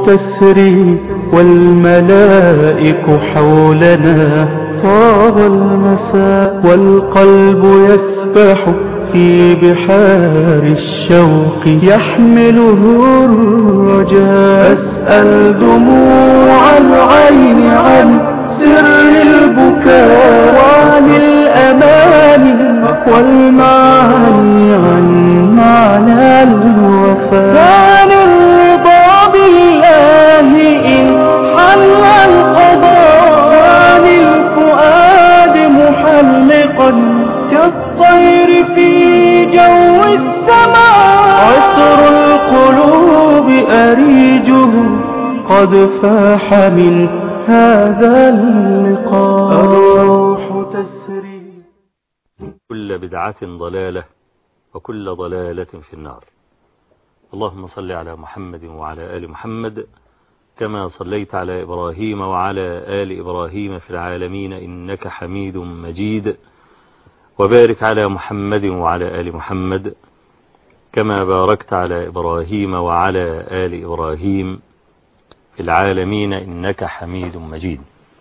تسري والملائك حولنا طاب المساء والقلب يسبح في بحار الشوق يحمله الرجاء أسأل دموع العين عن سر البكاء وعن الأمان والمعاني عن معنى الوفاء عن الرضا بالله إن حل القضاء عن الفؤاد محلقا كالطير في جو السماء عطر القلوب أريجه قد فاح من هذا اللقاء الروح تسري كل بدعة ضلالة وكل ضلالة في النار اللهم صل على محمد وعلى آل محمد كما صليت على إبراهيم وعلى آل إبراهيم في العالمين إنك حميد مجيد وبارك على محمد وعلى آل محمد كما باركت على إبراهيم وعلى آل إبراهيم في العالمين إنك حميد مجيد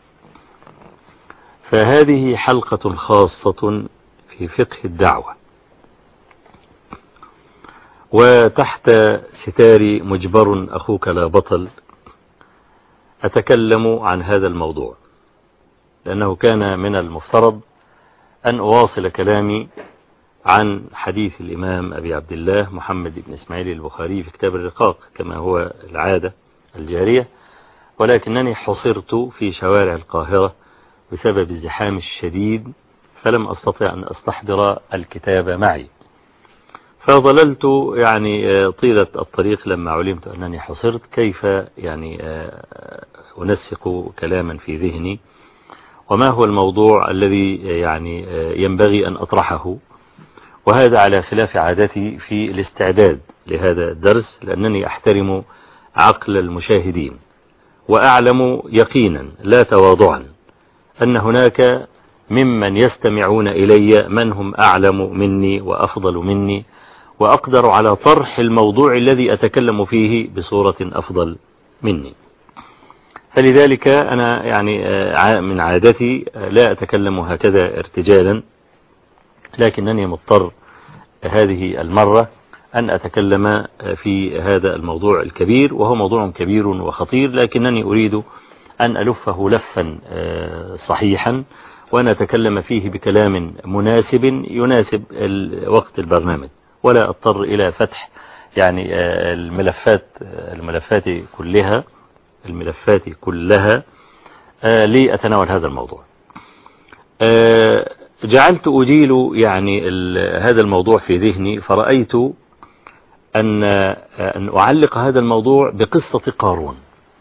فهذه حلقة خاصة في فقه الدعوة وتحت ستار مجبر أخوك لا بطل أتكلم عن هذا الموضوع لأنه كان من المفترض أن أواصل كلامي عن حديث الإمام أبي عبد الله محمد بن إسماعيل البخاري في كتاب الرقاق كما هو العادة الجارية ولكنني حصرت في شوارع القاهرة بسبب الزحام الشديد فلم أستطع أن أستحضر الكتاب معي فظللت يعني طيلة الطريق لما علمت أنني حصرت كيف يعني أنسق كلاما في ذهني وما هو الموضوع الذي يعني ينبغي أن أطرحه وهذا على خلاف عادتي في الاستعداد لهذا الدرس لأنني أحترم عقل المشاهدين وأعلم يقينا لا تواضعا أن هناك ممن يستمعون إلي من هم أعلم مني وأفضل مني وأقدر على طرح الموضوع الذي أتكلم فيه بصورة أفضل مني فلذلك أنا يعني من عادتي لا أتكلم هكذا ارتجالا لكنني مضطر هذه المرة أن أتكلم في هذا الموضوع الكبير وهو موضوع كبير وخطير لكنني أريد أن ألفه لفا صحيحا وأن أتكلم فيه بكلام مناسب يناسب وقت البرنامج ولا أضطر إلى فتح يعني الملفات الملفات كلها الملفات كلها لأتناول هذا الموضوع جعلت أجيل يعني هذا الموضوع في ذهني فرأيت أن أن أعلق هذا الموضوع بقصة قارون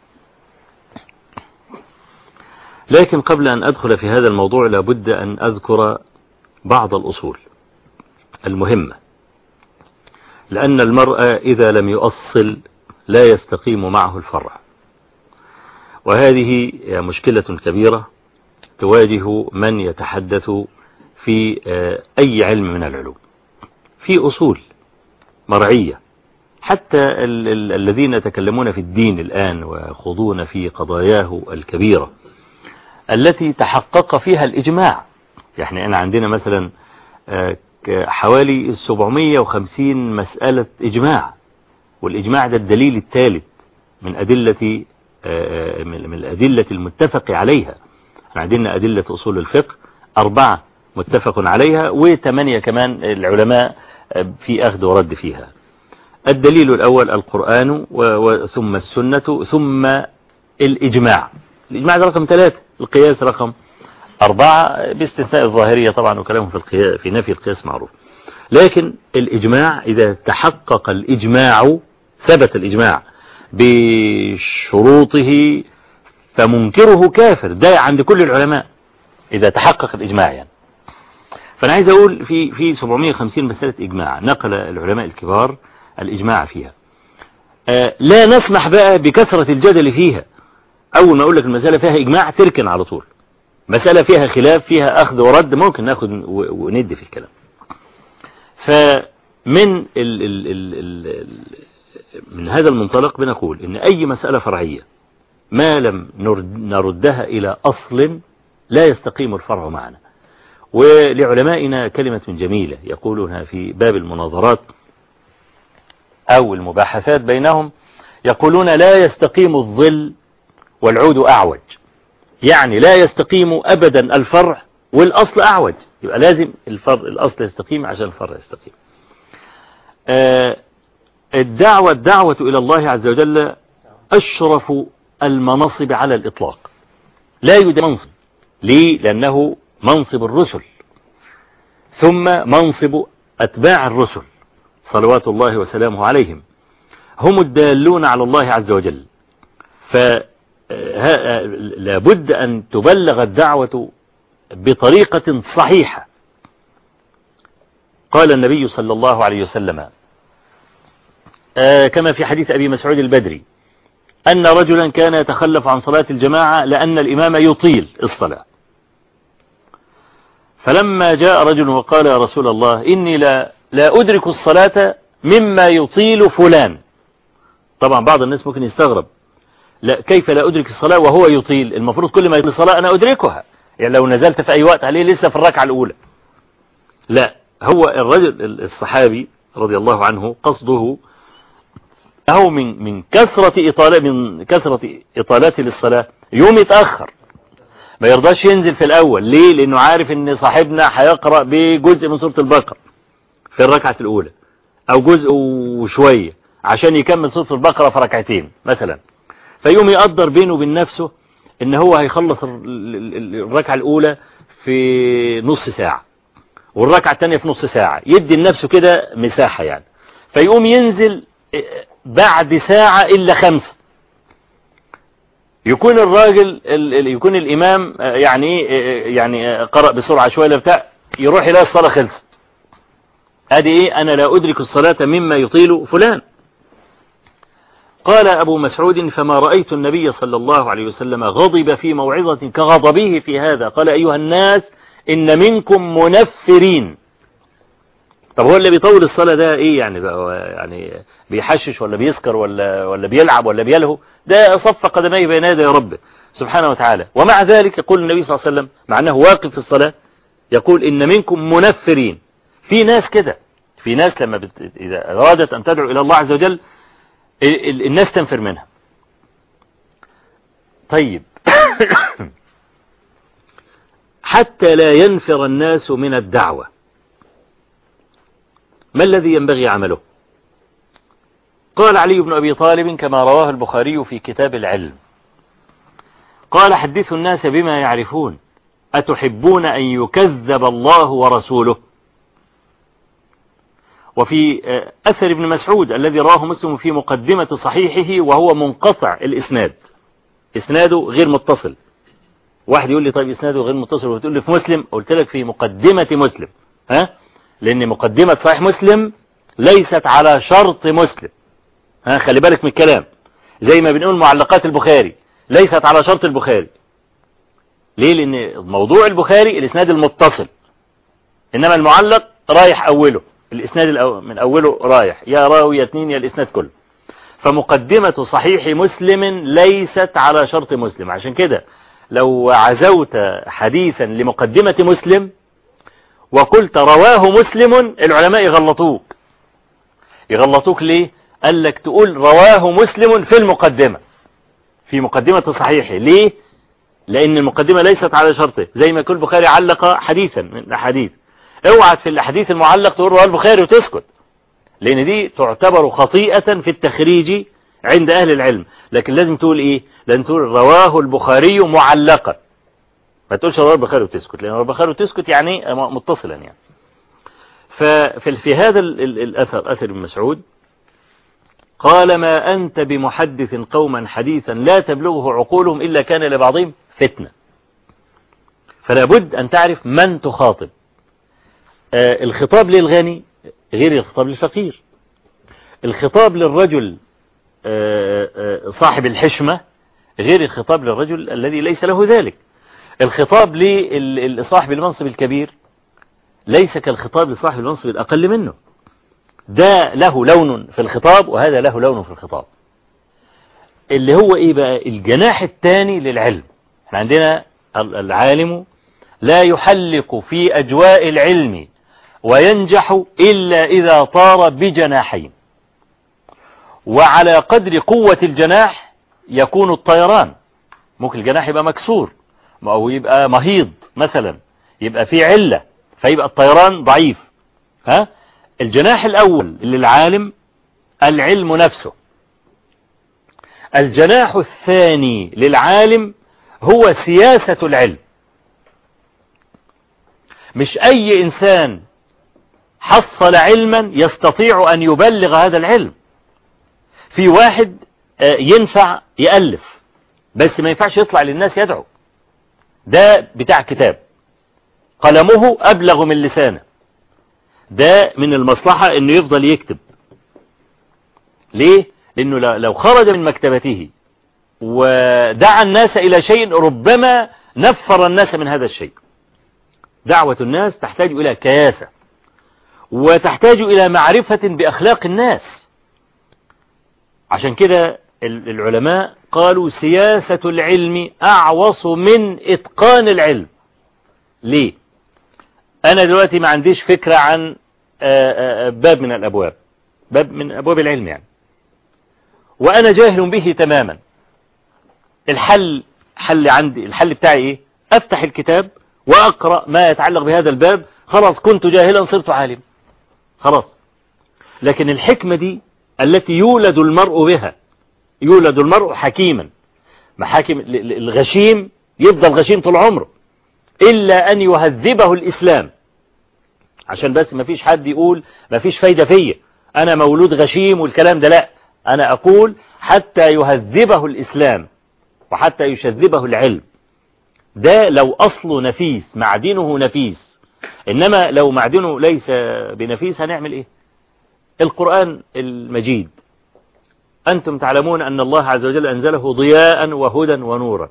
لكن قبل أن أدخل في هذا الموضوع لابد أن أذكر بعض الأصول المهمة لأن المرأة إذا لم يؤصل لا يستقيم معه الفرع وهذه مشكلة كبيرة تواجه من يتحدث في أي علم من العلوم في أصول مرعية حتى ال ال الذين يتكلمون في الدين الآن ويخوضون في قضاياه الكبيرة التي تحقق فيها الإجماع يعني أنا عندنا مثلا حوالي 750 مسألة إجماع والإجماع ده الدليل الثالث من أدلة من الأدلة المتفق عليها احنا عندنا أدلة أصول الفقه أربعة متفق عليها وثمانية كمان العلماء في أخذ ورد فيها الدليل الأول القرآن ثم السنة ثم الإجماع الإجماع ده رقم ثلاثة القياس رقم أربعة باستثناء الظاهرية طبعا وكلامهم في القياس في نفي القياس معروف لكن الإجماع إذا تحقق الإجماع ثبت الإجماع بشروطه فمنكره كافر ده عند كل العلماء إذا تحقق الإجماع يعني فأنا عايز أقول في في 750 مسألة إجماع نقل العلماء الكبار الإجماع فيها آه لا نسمح بقى بكثرة الجدل فيها أول ما أقول لك المسألة فيها إجماع تركن على طول مسألة فيها خلاف فيها أخذ ورد ممكن ناخد وندي في الكلام فمن ال ال ال ال من هذا المنطلق بنقول ان اي مسألة فرعية ما لم نردها الى اصل لا يستقيم الفرع معنا ولعلمائنا كلمة جميلة يقولونها في باب المناظرات او المباحثات بينهم يقولون لا يستقيم الظل والعود اعوج يعني لا يستقيم ابدا الفرع والاصل اعوج يبقى لازم الفرع الاصل يستقيم عشان الفرع يستقيم آه الدعوة الدعوة إلى الله عز وجل أشرف المناصب على الإطلاق لا يوجد منصب ليه لأنه منصب الرسل ثم منصب أتباع الرسل صلوات الله وسلامه عليهم هم الدالون على الله عز وجل فلا بد أن تبلغ الدعوة بطريقة صحيحة قال النبي صلى الله عليه وسلم كما في حديث أبي مسعود البدري أن رجلا كان يتخلف عن صلاة الجماعة لأن الإمام يطيل الصلاة فلما جاء رجل وقال يا رسول الله إني لا, لا أدرك الصلاة مما يطيل فلان طبعا بعض الناس ممكن يستغرب لا كيف لا أدرك الصلاة وهو يطيل المفروض كل ما يطيل الصلاة أنا أدركها يعني لو نزلت في أي وقت عليه لسه في الركعة الأولى لا هو الرجل الصحابي رضي الله عنه قصده أو من من كثرة إطالة من كثرة إطالته للصلاة يوم يتأخر ما يرضاش ينزل في الأول ليه لأنه عارف إن صاحبنا هيقرأ بجزء من سورة البقرة في الركعة الأولى أو جزء وشوية عشان يكمل سورة البقرة في ركعتين مثلا فيوم يقدر بينه وبين نفسه إن هو هيخلص الركعة الأولى في نص ساعة والركعة الثانية في نص ساعة يدي لنفسه كده مساحة يعني فيقوم ينزل بعد ساعة إلا خمسة يكون الراجل يكون الإمام يعني يعني قرأ بسرعة شوية بتاع يروح إلى الصلاة خلصت هذه إيه أنا لا أدرك الصلاة مما يطيل فلان قال أبو مسعود فما رأيت النبي صلى الله عليه وسلم غضب في موعظة كغضبه في هذا قال أيها الناس إن منكم منفرين طب هو اللي بيطول الصلاة ده ايه يعني بقى يعني بيحشش ولا بيسكر ولا ولا بيلعب ولا بيلهو ده صف قدميه بين يدي ربه سبحانه وتعالى ومع ذلك يقول النبي صلى الله عليه وسلم مع انه واقف في الصلاة يقول ان منكم منفرين في ناس كده في ناس لما بت... اذا ارادت ان تدعو الى الله عز وجل الناس تنفر منها طيب حتى لا ينفر الناس من الدعوة ما الذي ينبغي عمله قال علي بن أبي طالب كما رواه البخاري في كتاب العلم قال حدثوا الناس بما يعرفون أتحبون أن يكذب الله ورسوله وفي أثر ابن مسعود الذي رواه مسلم في مقدمة صحيحه وهو منقطع الإسناد إسناده غير متصل واحد يقول لي طيب إسناده غير متصل وتقول لي في مسلم قلت لك في مقدمة مسلم ها لأن مقدمة صحيح مسلم ليست على شرط مسلم ها خلي بالك من الكلام زي ما بنقول معلقات البخاري ليست على شرط البخاري ليه لأن موضوع البخاري الإسناد المتصل إنما المعلق رايح أوله الإسناد الأول من أوله رايح يا راوي يا اتنين يا الإسناد كله فمقدمة صحيح مسلم ليست على شرط مسلم عشان كده لو عزوت حديثا لمقدمة مسلم وقلت رواه مسلم العلماء يغلطوك يغلطوك ليه قال لك تقول رواه مسلم في المقدمة في مقدمة صحيحه ليه لأن المقدمة ليست على شرطه زي ما يكون البخاري علق حديثا من الأحاديث اوعى في الأحاديث المعلق تقول رواه البخاري وتسكت لأن دي تعتبر خطيئة في التخريج عند أهل العلم لكن لازم تقول إيه لازم تقول رواه البخاري معلقا ما تقولش رواه البخاري وتسكت لأن رواه البخاري وتسكت يعني متصلا يعني ففي في هذا الأثر أثر ابن مسعود قال ما أنت بمحدث قوما حديثا لا تبلغه عقولهم إلا كان لبعضهم فتنة فلا بد أن تعرف من تخاطب آه الخطاب للغني غير الخطاب للفقير الخطاب للرجل آه آه صاحب الحشمة غير الخطاب للرجل الذي ليس له ذلك الخطاب لصاحب المنصب الكبير ليس كالخطاب لصاحب المنصب الأقل منه ده له لون في الخطاب وهذا له لون في الخطاب اللي هو ايه بقى الجناح الثاني للعلم احنا عندنا العالم لا يحلق في أجواء العلم وينجح إلا إذا طار بجناحين وعلى قدر قوة الجناح يكون الطيران ممكن الجناح يبقى مكسور أو يبقى مهيض مثلا يبقى في علة فيبقى الطيران ضعيف ها الجناح الأول للعالم العلم نفسه الجناح الثاني للعالم هو سياسة العلم مش أي إنسان حصل علما يستطيع أن يبلغ هذا العلم في واحد ينفع يألف بس ما ينفعش يطلع للناس يدعو ده بتاع كتاب قلمه أبلغ من لسانه ده من المصلحة انه يفضل يكتب ليه لانه لو خرج من مكتبته ودعا الناس الى شيء ربما نفر الناس من هذا الشيء دعوة الناس تحتاج الى كياسة وتحتاج الى معرفة باخلاق الناس عشان كده العلماء قالوا سياسة العلم اعوص من اتقان العلم ليه انا دلوقتي ما عنديش فكرة عن باب من الابواب باب من ابواب العلم يعني وانا جاهل به تماما الحل حل عندي الحل بتاعي ايه افتح الكتاب واقرأ ما يتعلق بهذا الباب خلاص كنت جاهلا صرت عالم خلاص لكن الحكمة دي التي يولد المرء بها يولد المرء حكيما محاكم الغشيم يفضل غشيم طول عمره إلا أن يهذبه الإسلام عشان بس ما فيش حد يقول ما فيش فايدة فيا أنا مولود غشيم والكلام ده لا أنا أقول حتى يهذبه الإسلام وحتى يشذبه العلم ده لو أصله نفيس معدنه نفيس إنما لو معدنه ليس بنفيس هنعمل إيه القرآن المجيد أنتم تعلمون أن الله عز وجل أنزله ضياء وهدى ونورا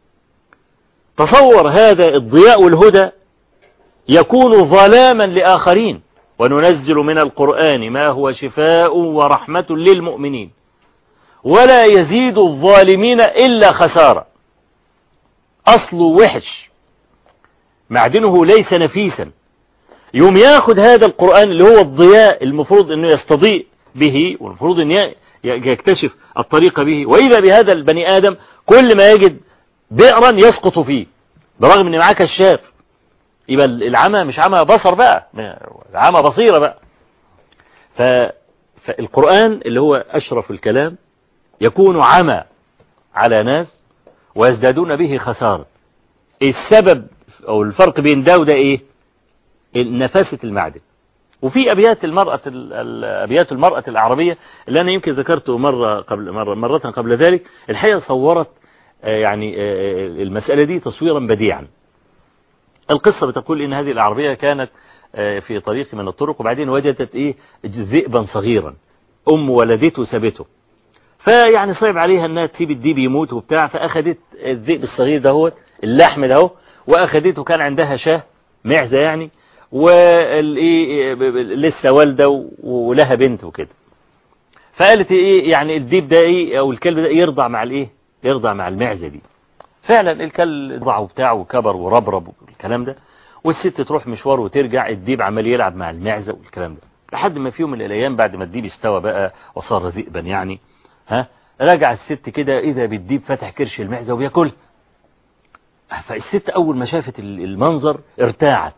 تصور هذا الضياء والهدى يكون ظلاما لآخرين وننزل من القرآن ما هو شفاء ورحمة للمؤمنين ولا يزيد الظالمين إلا خسارة أصله وحش معدنه ليس نفيسا يوم ياخد هذا القرآن اللي هو الضياء المفروض أنه يستضيء به والمفروض أن يكتشف الطريق به وإذا بهذا البني آدم كل ما يجد بئرا يسقط فيه برغم أن معاه كشاف يبقى العمى مش عمى بصر بقى عمى بصيرة بقى ف... فالقرآن اللي هو أشرف الكلام يكون عمى على ناس ويزدادون به خسارة السبب أو الفرق بين ده وده إيه نفاسة المعدن وفي أبيات المرأة أبيات المرأة العربية اللي أنا يمكن ذكرته مرة قبل مرة مرة قبل ذلك الحقيقة صورت يعني المسألة دي تصويرا بديعا القصة بتقول إن هذه العربية كانت في طريق من الطرق وبعدين وجدت إيه ذئبا صغيرا أم ولدته سابته فيعني صعب عليها انها تسيب الديب يموت وبتاع فاخدت الذئب الصغير دهوت اللحم دهو واخدته كان عندها شاه معزه يعني والايه لسه والده ولها بنت وكده فقالت ايه يعني الديب ده ايه او الكلب ده يرضع مع الايه يرضع مع المعزه دي فعلا الكلب رضع وبتاع وكبر وربرب والكلام ده والست تروح مشوار وترجع الديب عمال يلعب مع المعزه والكلام ده لحد ما في يوم من الايام بعد ما الديب استوى بقى وصار ذئبا يعني ها رجع الست كده اذا بالديب فتح كرش المعزة وبياكل فالست اول ما شافت المنظر ارتاعت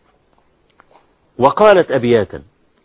وقالت ابياتا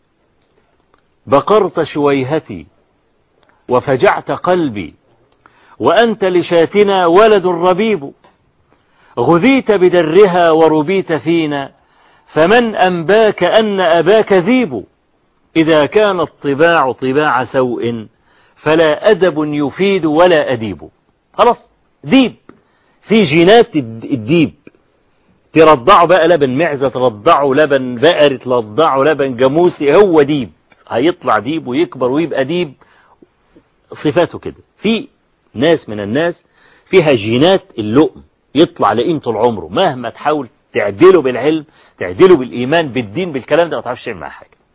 بقرت شويهتي وفجعت قلبي وأنت لشاتنا ولد ربيب غذيت بدرها وربيت فينا فمن أنباك أن أباك ذيب إذا كان الطباع طباع سوء فلا أدب يفيد ولا أديب خلاص ديب في جينات الديب ترضعه بقى لبن معزة ترضعه لبن بقر ترضعه لبن جاموسي هو ديب هيطلع ديب ويكبر ويبقى ديب صفاته كده في ناس من الناس فيها جينات اللؤم يطلع لئيم طول عمره مهما تحاول تعدله بالعلم تعدله بالإيمان بالدين بالكلام ده ما تعرفش تعمل معاه حاجة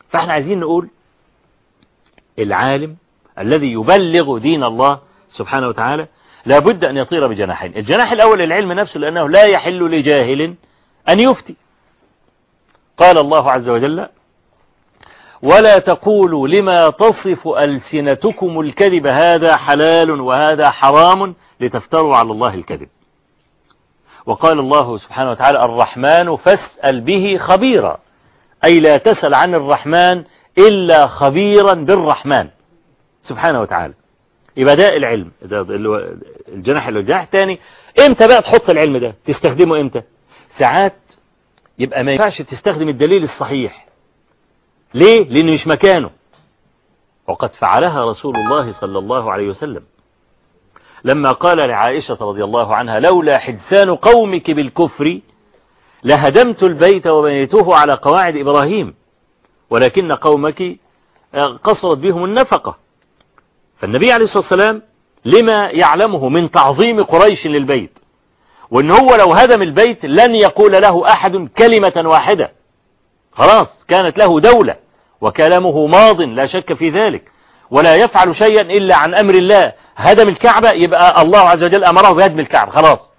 فاحنا عايزين نقول العالم الذي يبلغ دين الله سبحانه وتعالى لابد أن يطير بجناحين الجناح الأول العلم نفسه لأنه لا يحل لجاهل أن يفتي قال الله عز وجل ولا تقولوا لما تصف ألسنتكم الكذب هذا حلال وهذا حرام لتفتروا على الله الكذب وقال الله سبحانه وتعالى الرحمن فاسأل به خبيرا أي لا تسأل عن الرحمن إلا خبيرا بالرحمن سبحانه وتعالى يبقى ده العلم ده الجناح اللي الجناح الثاني امتى بقى تحط العلم ده تستخدمه امتى ساعات يبقى ما ينفعش تستخدم الدليل الصحيح ليه لأنه مش مكانه وقد فعلها رسول الله صلى الله عليه وسلم لما قال لعائشة رضي الله عنها لولا حدثان قومك بالكفر لهدمت البيت وبنيته على قواعد إبراهيم ولكن قومك قصرت بهم النفقة فالنبي عليه الصلاة والسلام لما يعلمه من تعظيم قريش للبيت وان هو لو هدم البيت لن يقول له أحد كلمة واحدة خلاص كانت له دولة وكلامه ماض لا شك في ذلك ولا يفعل شيئا إلا عن أمر الله هدم الكعبة يبقى الله عز وجل أمره بهدم الكعبة خلاص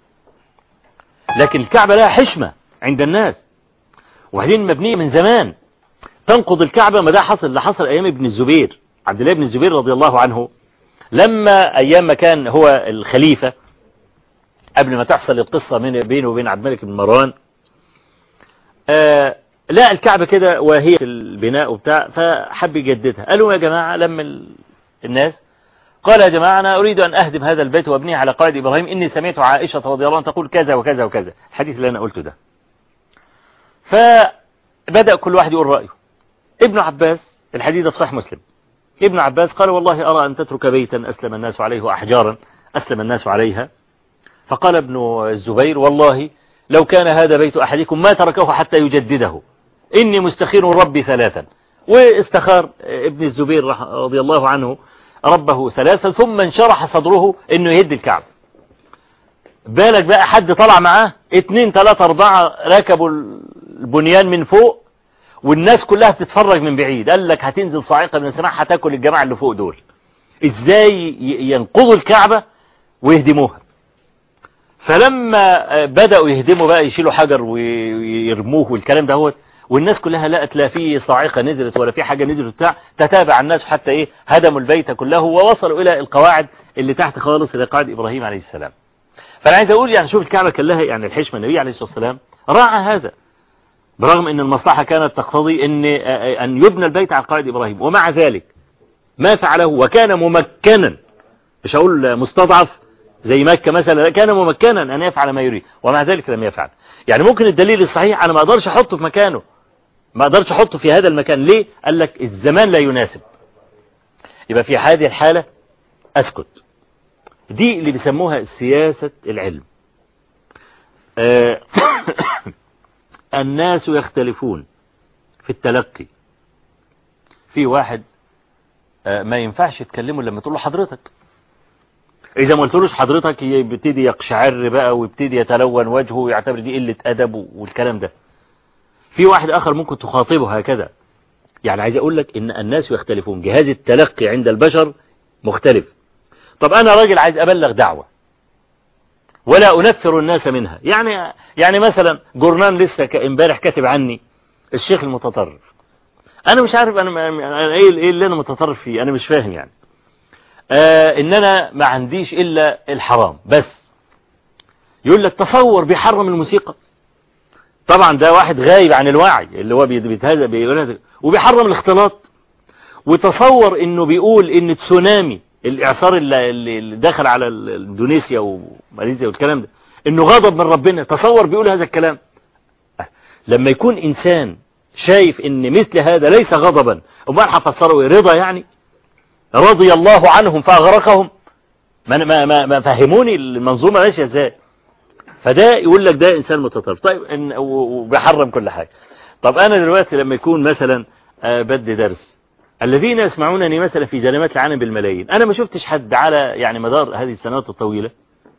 لكن الكعبة لها حشمة عند الناس وبعدين مبنية من زمان تنقض الكعبة ما ده حصل اللي حصل أيام ابن الزبير عبد الله بن الزبير رضي الله عنه لما أيام ما كان هو الخليفة قبل ما تحصل القصة من بينه وبين عبد الملك بن مروان آه لا الكعبة كده وهي في البناء وبتاع فحب يجددها قالوا يا جماعة لما الناس قال يا جماعة أنا أريد أن أهدم هذا البيت وابنيه على قواعد إبراهيم إني سمعت عائشة رضي الله عنها تقول كذا وكذا وكذا الحديث اللي أنا قلته ده فبدأ كل واحد يقول رأيه ابن عباس الحديث في صحيح مسلم ابن عباس قال والله أرى أن تترك بيتا أسلم الناس عليه وأحجارا أسلم الناس عليها فقال ابن الزبير والله لو كان هذا بيت أحدكم ما تركه حتى يجدده إني مستخير ربي ثلاثا واستخار ابن الزبير رضي الله عنه ربه ثلاثا ثم انشرح صدره انه يهد الكعب بالك بقى حد طلع معاه اتنين تلاتة اربعة ركبوا البنيان من فوق والناس كلها بتتفرج من بعيد قال لك هتنزل صاعقة من السماء هتاكل الجماعة اللي فوق دول ازاي ينقضوا الكعبة ويهدموها فلما بدأوا يهدموا بقى يشيلوا حجر ويرموه والكلام ده هو والناس كلها لقت لا في صاعقة نزلت ولا في حاجة نزلت بتاع تتابع الناس حتى ايه هدموا البيت كله ووصلوا الى القواعد اللي تحت خالص الى قواعد ابراهيم عليه السلام فانا عايز اقول يعني شوف الكعبة كان لها يعني الحشمة النبي عليه الصلاة والسلام راعى هذا برغم ان المصلحة كانت تقتضي ان ان يبنى البيت على قواعد ابراهيم ومع ذلك ما فعله وكان ممكنا مش هقول مستضعف زي مكة مثلا كان ممكنا ان يفعل ما يريد ومع ذلك لم يفعل يعني ممكن الدليل الصحيح انا ما اقدرش احطه في مكانه ما اقدرش احطه في هذا المكان ليه قال لك الزمان لا يناسب يبقى في هذه الحالة اسكت دي اللي بيسموها سياسة العلم آه الناس يختلفون في التلقي في واحد آه ما ينفعش تكلمه لما تقول له حضرتك إذا ما قلتلوش حضرتك يبتدي يقشعر بقى ويبتدي يتلون وجهه ويعتبر دي قلة أدب والكلام ده في واحد آخر ممكن تخاطبه هكذا يعني عايز أقول لك إن الناس يختلفون جهاز التلقي عند البشر مختلف طب أنا راجل عايز أبلغ دعوة ولا أنفر الناس منها يعني يعني مثلا جورنان لسه امبارح كاتب عني الشيخ المتطرف أنا مش عارف أنا, أنا إيه اللي أنا متطرف فيه أنا مش فاهم يعني آه ان انا ما عنديش الا الحرام بس يقول لك تصور بيحرم الموسيقى طبعا ده واحد غايب عن الوعي اللي هو بيتهذا بيقول وبيحرم الاختلاط وتصور انه بيقول ان تسونامي الاعصار اللي, اللي دخل على اندونيسيا وماليزيا والكلام ده انه غضب من ربنا تصور بيقول هذا الكلام لما يكون انسان شايف ان مثل هذا ليس غضبا امال هفسره رضا يعني رضي الله عنهم فأغرقهم ما ما ما, ما فهموني المنظومة ماشية ازاي فده يقول لك ده إنسان متطرف طيب إن وبيحرم كل حاجة طب أنا دلوقتي لما يكون مثلا بدي درس الذين يسمعونني مثلا في جريمات العالم بالملايين أنا ما شفتش حد على يعني مدار هذه السنوات الطويلة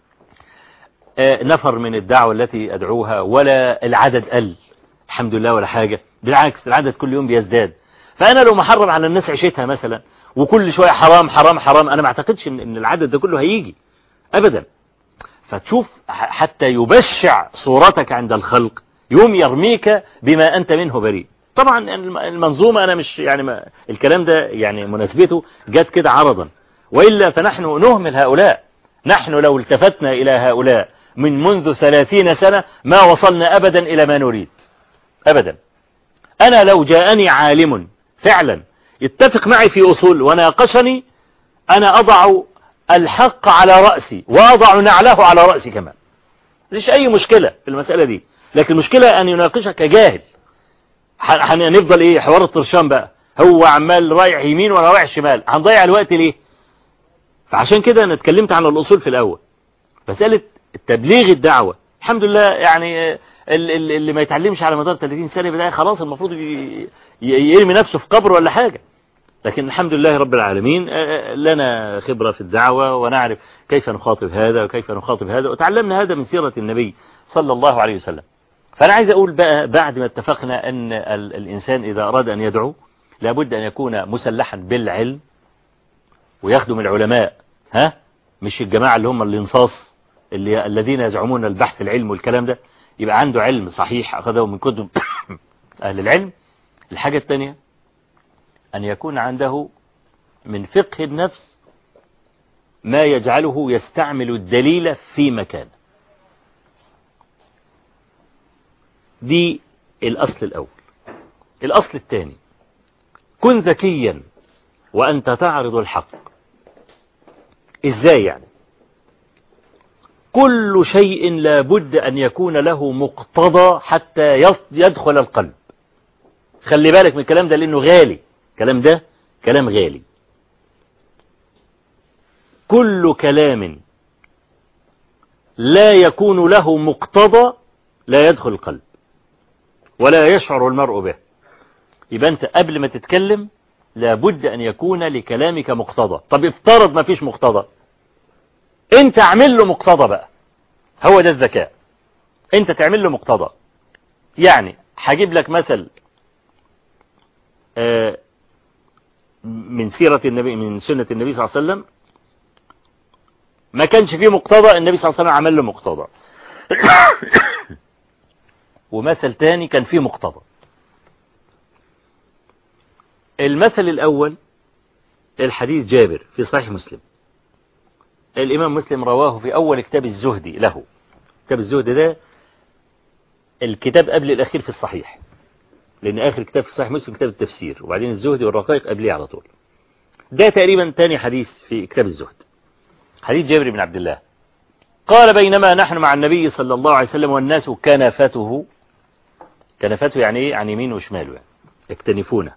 نفر من الدعوة التي أدعوها ولا العدد قل الحمد لله ولا حاجة بالعكس العدد كل يوم بيزداد فأنا لو محرم على الناس عيشتها مثلا وكل شوية حرام حرام حرام أنا ما اعتقدش إن إن العدد ده كله هيجي أبدا فتشوف ح- حتى يبشع صورتك عند الخلق يوم يرميك بما أنت منه بريء طبعا الم- المنظومة أنا مش يعني ما الكلام ده يعني مناسبته جت كده عرضا وإلا فنحن نهمل هؤلاء نحن لو التفتنا إلى هؤلاء من منذ ثلاثين سنة ما وصلنا أبدا إلى ما نريد أبدا أنا لو جاءني عالم فعلا يتفق معي في أصول وناقشني أنا أضع الحق على رأسي وأضع نعله على رأسي كمان ليش أي مشكلة في المسألة دي لكن المشكلة أن يناقشك جاهل ح- هنفضل إيه حوار الطرشان بقى هو عمال رايح يمين ولا رايح شمال هنضيع الوقت ليه فعشان كده أنا اتكلمت عن الأصول في الأول مسألة تبليغ الدعوة الحمد لله يعني ال- ال- اللي ما يتعلمش على مدار 30 سنة بداية خلاص المفروض ي- ي- يرمي نفسه في قبر ولا حاجة لكن الحمد لله رب العالمين آه، لنا خبرة في الدعوة ونعرف كيف نخاطب هذا وكيف نخاطب هذا وتعلمنا هذا من سيرة النبي صلى الله عليه وسلم فأنا عايز أقول بقى بعد ما اتفقنا أن ال- الإنسان إذا أراد أن يدعو لابد أن يكون مسلحا بالعلم ويخدم العلماء ها مش الجماعة اللي هم الانصاص اللي الذين يزعمون البحث العلم والكلام ده يبقى عنده علم صحيح أخذه من كتب أهل العلم الحاجة الثانية أن يكون عنده من فقه النفس ما يجعله يستعمل الدليل في مكان دي الأصل الأول الأصل الثاني كن ذكيا وأنت تعرض الحق إزاي يعني كل شيء لا بد أن يكون له مقتضى حتى يص- يدخل القلب خلي بالك من الكلام ده لأنه غالي الكلام ده كلام غالي كل كلام لا يكون له مقتضى لا يدخل القلب ولا يشعر المرء به يبقى أنت قبل ما تتكلم لابد أن يكون لكلامك مقتضى طب افترض ما فيش مقتضى انت اعمل له مقتضى بقى هو ده الذكاء انت تعمل له مقتضى يعني هجيب لك مثل آه، من سيرة النبي من سنة النبي صلى الله عليه وسلم ما كانش فيه مقتضى النبي صلى الله عليه وسلم عمل له مقتضى ومثل تاني كان فيه مقتضى المثل الأول الحديث جابر في صحيح مسلم الإمام مسلم رواه في أول كتاب الزهد له كتاب الزهد ده الكتاب قبل الأخير في الصحيح لأن آخر كتاب في صحيح مسلم كتاب التفسير وبعدين الزهد والرقائق قبليه على طول ده تقريبا تاني حديث في كتاب الزهد حديث جابر بن عبد الله قال بينما نحن مع النبي صلى الله عليه وسلم والناس كنفته كنفته يعني ايه عن يمين وشماله يعني يكتنفونه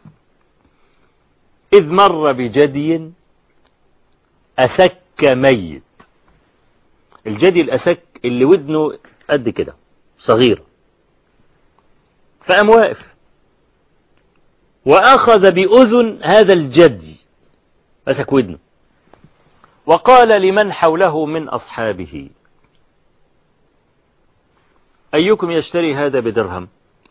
إذ مر بجدي أسك ميت الجدي الأسك اللي ودنه قد كده صغير فقام واقف وأخذ بأذن هذا الجدي مسك ودنه وقال لمن حوله من أصحابه أيكم يشتري هذا بدرهم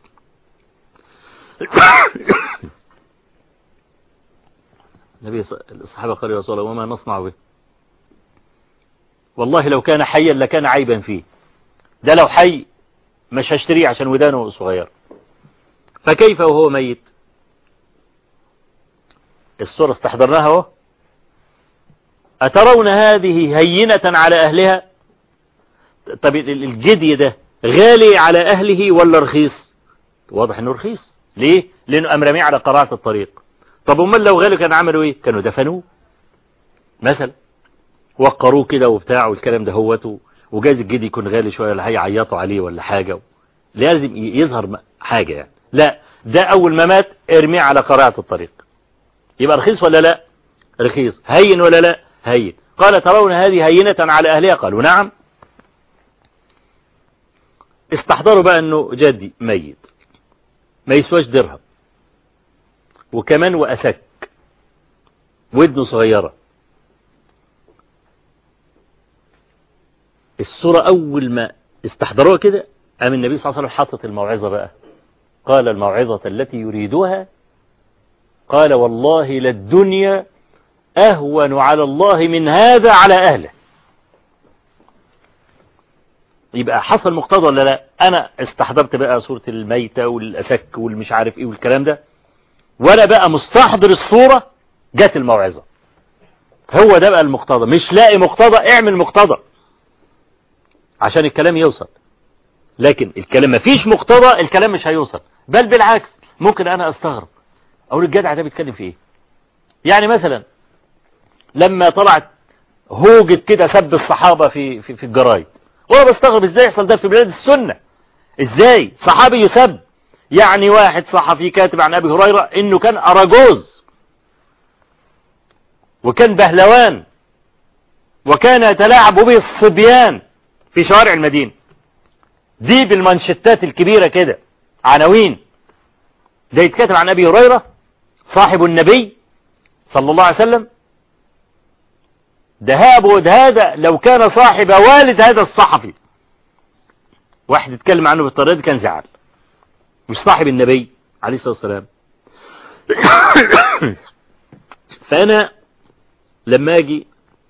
النبي ص- الصحابة قالوا يا رسول الله وما نصنع به والله لو كان حيا لكان عيبا فيه ده لو حي مش هشتريه عشان ودانه صغير فكيف وهو ميت الصورة استحضرناها اهو أترون هذه هينة على أهلها طب ال- الجدي ده غالي على أهله ولا رخيص واضح انه رخيص ليه لانه قام راميه على قراعة الطريق طب امال لو غالي كان عملوا ايه كانوا دفنوه مثلا وقروه كده وبتاع والكلام ده هوته وجايز الجدي يكون غالي شويه ولا هيعيطوا عليه ولا حاجه لازم ي- يظهر م- حاجه يعني لا ده اول ما مات ارميه على قراعة الطريق يبقى رخيص ولا لا رخيص هين ولا لا هين قال ترون هذه هينة على أهلها قالوا نعم استحضروا بقى أنه جدي ميت ما يسواش درهم وكمان وأسك ودنه صغيرة الصورة أول ما استحضروها كده قام النبي صلى الله عليه وسلم حاطط الموعظة بقى قال الموعظة التي يريدها قال والله للدنيا أهون على الله من هذا على أهله يبقى حصل مقتضى ولا لا أنا استحضرت بقى صورة الميتة والأسك والمش عارف إيه والكلام ده ولا بقى مستحضر الصورة جت الموعظة هو ده بقى المقتضى مش لاقي مقتضى اعمل مقتضى عشان الكلام يوصل لكن الكلام ما فيش مقتضى الكلام مش هيوصل بل بالعكس ممكن انا استغرب اقول الجدع ده بيتكلم في ايه يعني مثلا لما طلعت هوجة كده سب الصحابة في في, في الجرايد وانا بستغرب ازاي يحصل ده في بلاد السنة ازاي صحابي يسب يعني واحد صحفي كاتب عن ابي هريرة انه كان اراجوز وكان بهلوان وكان يتلاعب به الصبيان في شوارع المدينة دي بالمانشتات الكبيرة كده عناوين ده يتكتب عن أبي هريرة صاحب النبي صلى الله عليه وسلم ده هذا لو كان صاحب والد هذا الصحفي واحد يتكلم عنه بالطريقة دي كان زعل مش صاحب النبي عليه الصلاة والسلام فأنا لما أجي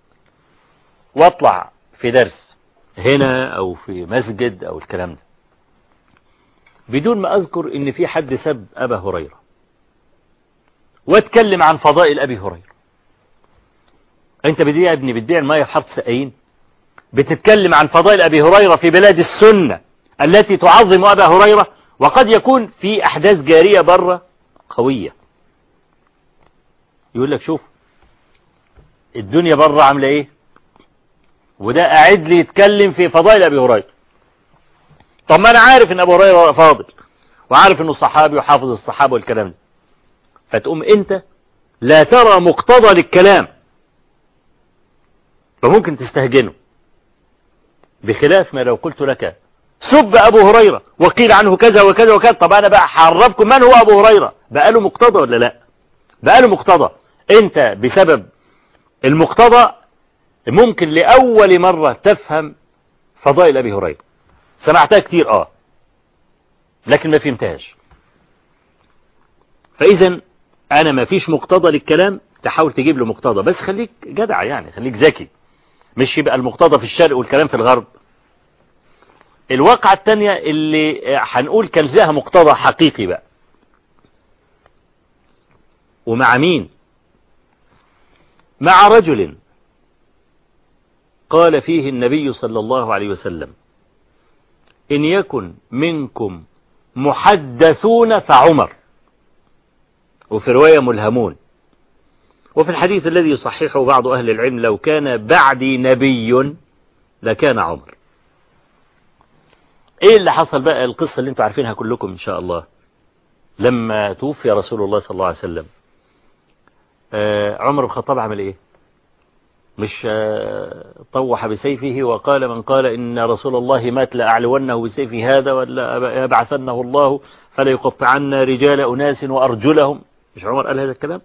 واطلع في درس هنا او في مسجد او الكلام ده بدون ما اذكر ان في حد سب ابا هريرة واتكلم عن فضائل ابي هريرة انت بدي يا ابني بتبيع المية في حرط سقايين بتتكلم عن فضائل ابي هريرة في بلاد السنة التي تعظم ابا هريرة وقد يكون في احداث جارية بره قوية يقول لك شوف الدنيا بره عاملة ايه وده قاعد لي يتكلم في فضائل ابي هريره طب ما انا عارف ان ابو هريره فاضل وعارف انه صحابي وحافظ الصحابه والكلام ده فتقوم انت لا ترى مقتضى للكلام فممكن تستهجنه بخلاف ما لو قلت لك سب ابو هريره وقيل عنه كذا وكذا وكذا طب انا بقى حرفكم من هو ابو هريره بقى له مقتضى ولا لا بقى له مقتضى انت بسبب المقتضى ممكن لأول مرة تفهم فضائل أبي هريرة سمعتها كتير آه لكن ما فهمتهاش فإذا أنا ما فيش مقتضى للكلام تحاول تجيب له مقتضى بس خليك جدع يعني خليك ذكي مش يبقى المقتضى في الشرق والكلام في الغرب الواقعة التانية اللي هنقول كان لها مقتضى حقيقي بقى ومع مين مع رجل قال فيه النبي صلى الله عليه وسلم إن يكن منكم محدثون فعمر وفي رواية ملهمون وفي الحديث الذي يصححه بعض أهل العلم لو كان بعدي نبي لكان عمر ايه اللي حصل بقى القصة اللي انتوا عارفينها كلكم ان شاء الله لما توفي رسول الله صلى الله عليه وسلم آه عمر بن الخطاب عمل ايه مش طوح بسيفه وقال من قال إن رسول الله مات لأعلونه بسيف هذا ولا يبعثنه الله فلا يقطعن رجال أناس وأرجلهم مش عمر قال هذا الكلام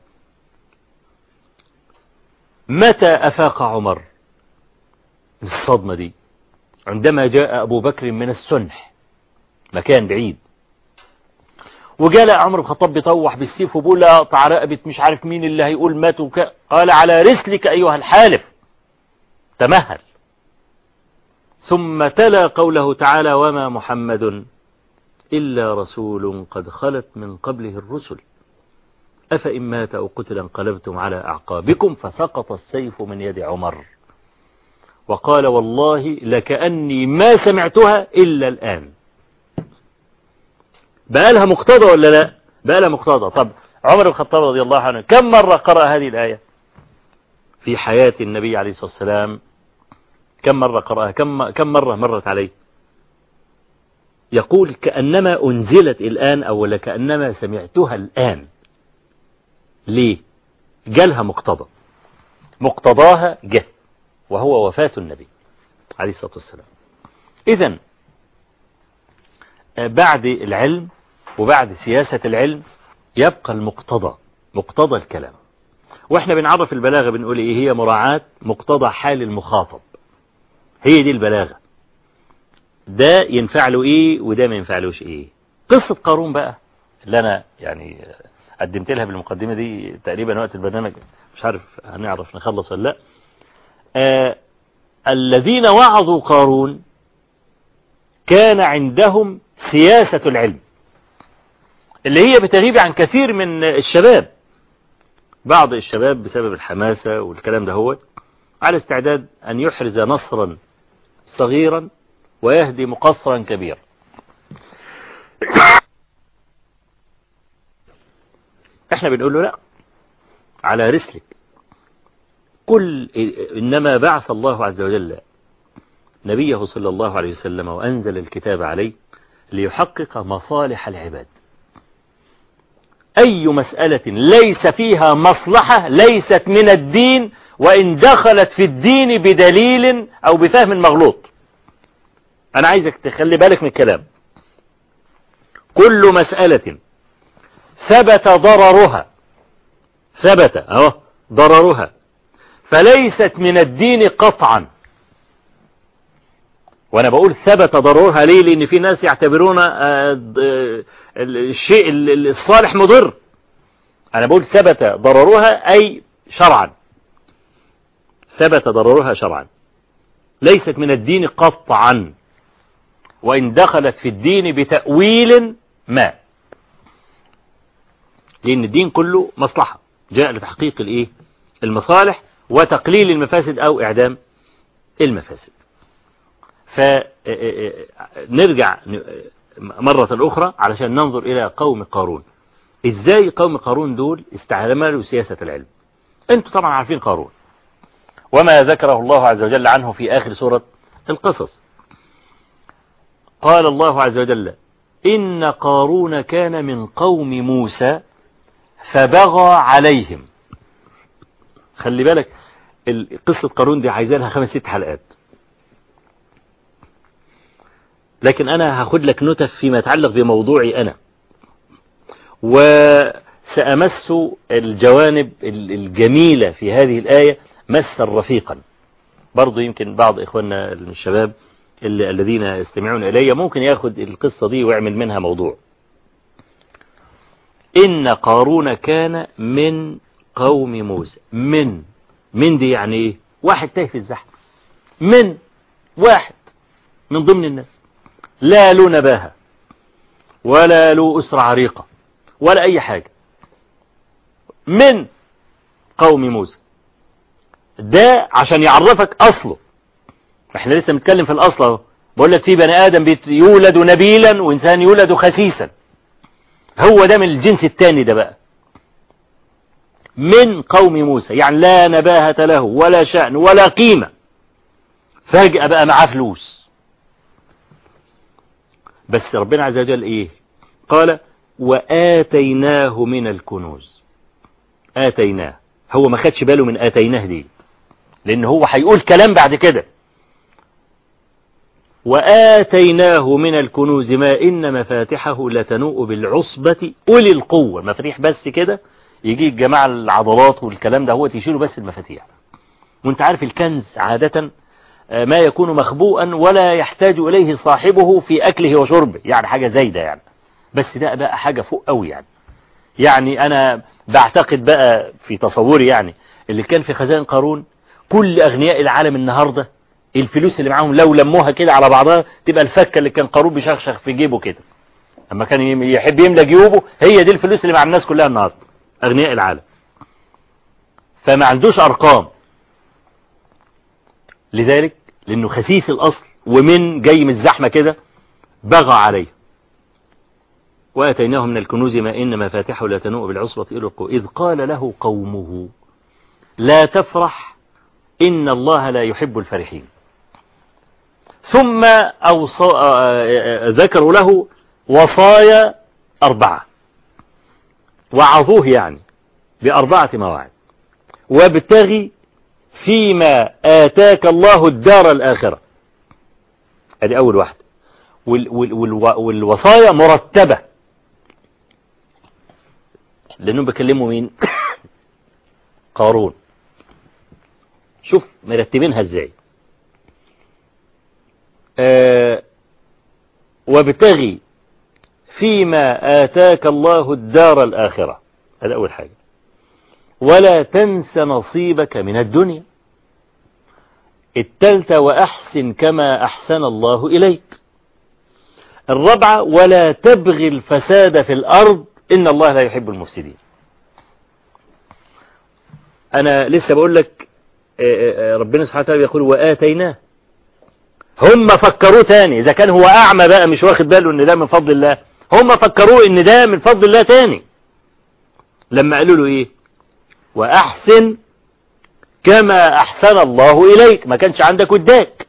متى أفاق عمر الصدمة دي عندما جاء أبو بكر من السنح مكان بعيد وجاء عمر بن الخطاب بيطوح بالسيف وبيقول لا اقطع رقبه مش عارف مين اللي هيقول مات وك... قال على رسلك ايها الحالف تمهل ثم تلا قوله تعالى وما محمد إلا رسول قد خلت من قبله الرسل أفإن مات أو قتل انقلبتم على أعقابكم فسقط السيف من يد عمر وقال والله لكأني ما سمعتها إلا الآن بقى لها مقتضى ولا لا بقى لها مقتضى طب عمر بن الخطاب رضي الله عنه كم مرة قرأ هذه الآية في حياة النبي عليه الصلاة والسلام كم مرة قرأها كم, كم مرة مرت عليه يقول كأنما أنزلت الآن أو لكأنما سمعتها الآن ليه جالها مقتضى مقتضاها جه وهو وفاة النبي عليه الصلاة والسلام إذا بعد العلم وبعد سياسة العلم يبقى المقتضى مقتضى الكلام واحنا بنعرف البلاغة بنقول ايه هي مراعاة مقتضى حال المخاطب هي دي البلاغة ده ينفع له ايه وده ما ينفعلوش ايه قصة قارون بقى اللي انا يعني قدمت لها بالمقدمة دي تقريبا وقت البرنامج مش عارف هنعرف نخلص ولا لا آه الذين وعظوا قارون كان عندهم سياسة العلم اللي هي بتغيب عن كثير من الشباب بعض الشباب بسبب الحماسة والكلام ده هو على استعداد أن يحرز نصرا صغيرا ويهدي مقصرا كبيرا احنا بنقول له لا على رسلك قل إنما بعث الله عز وجل نبيه صلى الله عليه وسلم وأنزل الكتاب عليه ليحقق مصالح العباد أي مسألة ليس فيها مصلحة ليست من الدين وإن دخلت في الدين بدليل أو بفهم مغلوط أنا عايزك تخلي بالك من الكلام كل مسألة ثبت ضررها ثبت أهو ضررها فليست من الدين قطعا وانا بقول ثبت ضررها ليه لان في ناس يعتبرون الشيء الصالح مضر انا بقول ثبت ضررها اي شرعا ثبت ضررها شرعا ليست من الدين قطعا وان دخلت في الدين بتأويل ما لان الدين كله مصلحة جاء لتحقيق الايه المصالح وتقليل المفاسد او اعدام المفاسد فنرجع مرة أخرى علشان ننظر إلى قوم قارون إزاي قوم قارون دول استعملوا سياسة العلم أنتم طبعا عارفين قارون وما ذكره الله عز وجل عنه في آخر سورة القصص قال الله عز وجل إن قارون كان من قوم موسى فبغى عليهم خلي بالك قصة قارون دي عايزة لها خمس ست حلقات لكن أنا هاخد لك نتف فيما يتعلق بموضوعي أنا وسأمس الجوانب الجميلة في هذه الآية مسا رفيقا برضو يمكن بعض إخواننا الشباب اللي الذين يستمعون إلي ممكن ياخد القصة دي ويعمل منها موضوع إن قارون كان من قوم موسى من من دي يعني إيه واحد تاه في الزحمة من واحد من ضمن الناس لا له نباهة ولا له أسرة عريقة ولا أي حاجة من قوم موسى ده عشان يعرفك أصله احنا لسه بنتكلم في الأصل اهو بقول لك في بني آدم يولد نبيلا وإنسان يولد خسيسا هو ده من الجنس الثاني ده بقى من قوم موسى يعني لا نباهة له ولا شأن ولا قيمة فجأة بقى معاه فلوس بس ربنا عز وجل ايه قال وآتيناه من الكنوز آتيناه هو ما خدش باله من آتيناه دي لأن هو هيقول كلام بعد كده وآتيناه من الكنوز ما إن مفاتحه لتنوء بالعصبة أولي القوة مفاتيح بس كده يجي الجماعة العضلات والكلام ده هو تشيلوا بس المفاتيح وانت عارف الكنز عادة ما يكون مخبوءا ولا يحتاج إليه صاحبه في أكله وشربه يعني حاجة زايدة يعني بس ده بقى حاجة فوق قوي يعني يعني أنا بعتقد بقى في تصوري يعني اللي كان في خزائن قارون كل أغنياء العالم النهاردة الفلوس اللي معاهم لو لموها كده على بعضها تبقى الفكة اللي كان قارون بيشخشخ في جيبه كده أما كان يحب يملى جيوبه هي دي الفلوس اللي مع الناس كلها النهاردة أغنياء العالم فما عندوش أرقام لذلك لأنه خسيس الأصل ومن جاي من الزحمة كده بغى عليه وآتيناه من الكنوز ما إن مفاتحه لا تنوء بالعصبة إلى القوة إذ قال له قومه لا تفرح إن الله لا يحب الفرحين ثم أوصى ذكروا له وصايا أربعة وعظوه يعني بأربعة مواعظ وابتغي فيما آتاك الله الدار الآخرة ادي أول واحدة وال وال وال والوصايا مرتبة لأنهم بيكلموا مين قارون شوف مرتبينها ازاي آه وابتغي فيما آتاك الله الدار الآخرة هذا أول حاجة ولا تنس نصيبك من الدنيا التالتة وأحسن كما أحسن الله إليك الرابعة ولا تبغي الفساد في الأرض إن الله لا يحب المفسدين أنا لسه بقول لك ربنا سبحانه وتعالى يقول وآتيناه هم فكروه تاني إذا كان هو أعمى بقى مش واخد باله إن ده من فضل الله هم فكروه إن ده من فضل الله تاني لما قالوا له إيه وأحسن كما أحسن الله إليك ما كانش عندك وداك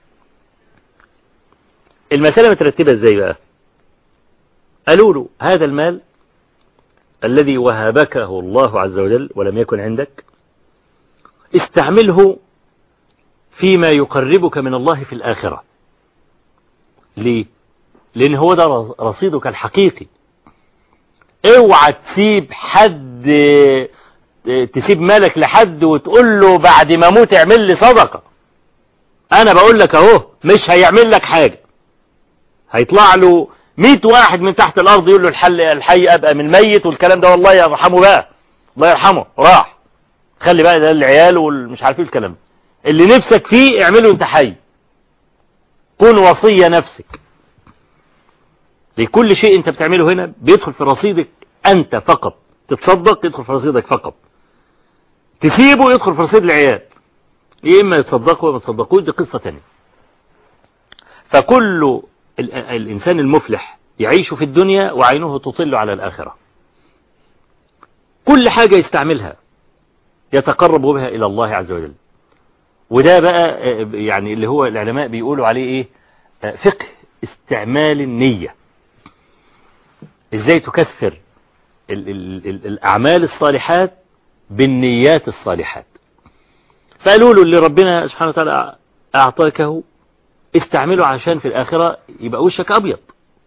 المسألة مترتبة إزاي بقى قالوا له هذا المال الذي وهبكه الله عز وجل ولم يكن عندك استعمله فيما يقربك من الله في الآخرة ليه لأن هو ده رصيدك الحقيقي اوعى تسيب حد تسيب مالك لحد وتقول له بعد ما اموت اعمل لي صدقة انا بقول لك اهو مش هيعمل لك حاجة هيطلع له 100 واحد من تحت الارض يقول له الحل الحي ابقى من الميت والكلام ده والله يرحمه بقى الله يرحمه راح خلي بقى ده العيال والمش عارف ايه الكلام ده اللي نفسك فيه اعمله انت حي كن وصية نفسك لكل شيء انت بتعمله هنا بيدخل في رصيدك انت فقط تتصدق يدخل في رصيدك فقط تسيبه يدخل في رصيد العيال يا اما يتصدقوا وما يتصدقوش دي قصة تانية فكل الانسان المفلح يعيش في الدنيا وعينه تطل على الاخرة كل حاجة يستعملها يتقرب بها الى الله عز وجل وده بقى يعني اللي هو العلماء بيقولوا عليه ايه فقه استعمال النية ازاي تكثر ال ال ال الأعمال الصالحات بالنيات الصالحات فقالوا له اللي ربنا سبحانه وتعالى أعطاكه استعمله عشان في الآخرة يبقى وشك أبيض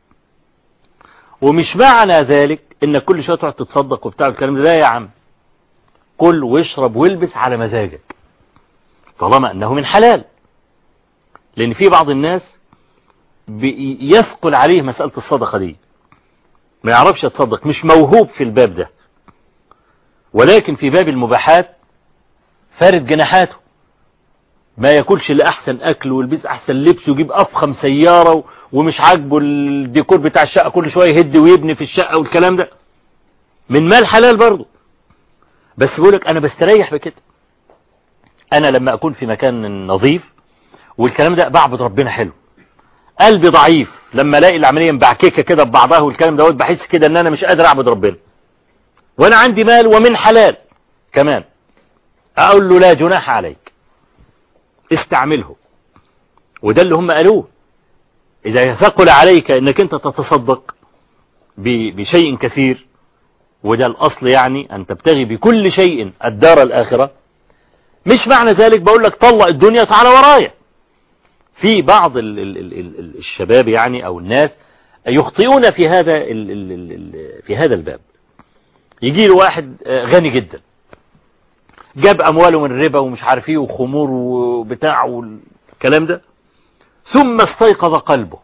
ومش معنى ذلك إنك كل شوية تقعد تتصدق وبتاع الكلام ده لا يا عم كل واشرب والبس على مزاجك طالما أنه من حلال لأن في بعض الناس يثقل عليه مسألة الصدقة دي ما يعرفش يتصدق مش موهوب في الباب ده ولكن في باب المباحات فارد جناحاته ما ياكلش الا احسن اكل ويلبس احسن لبس ويجيب افخم سياره ومش عاجبه الديكور بتاع الشقه كل شويه يهد ويبني في الشقه والكلام ده من مال حلال برضه بس بقولك انا بستريح بكده انا لما اكون في مكان نظيف والكلام ده بعبد ربنا حلو قلبي ضعيف لما الاقي العمليه مبعككه كده ببعضها والكلام دوت بحس كده ان انا مش قادر اعبد ربنا وانا عندي مال ومن حلال كمان اقول له لا جناح عليك استعمله وده اللي هم قالوه اذا ثقل عليك انك انت تتصدق بشيء كثير وده الاصل يعني ان تبتغي بكل شيء الدار الاخره مش معنى ذلك بقول لك طلق الدنيا تعالى ورايا في بعض ال ال ال ال الشباب يعني او الناس يخطئون في هذا ال ال ال في هذا الباب يجي له واحد غني جدا جاب امواله من ربا ومش عارف ايه وخمور وبتاع والكلام ده ثم استيقظ قلبه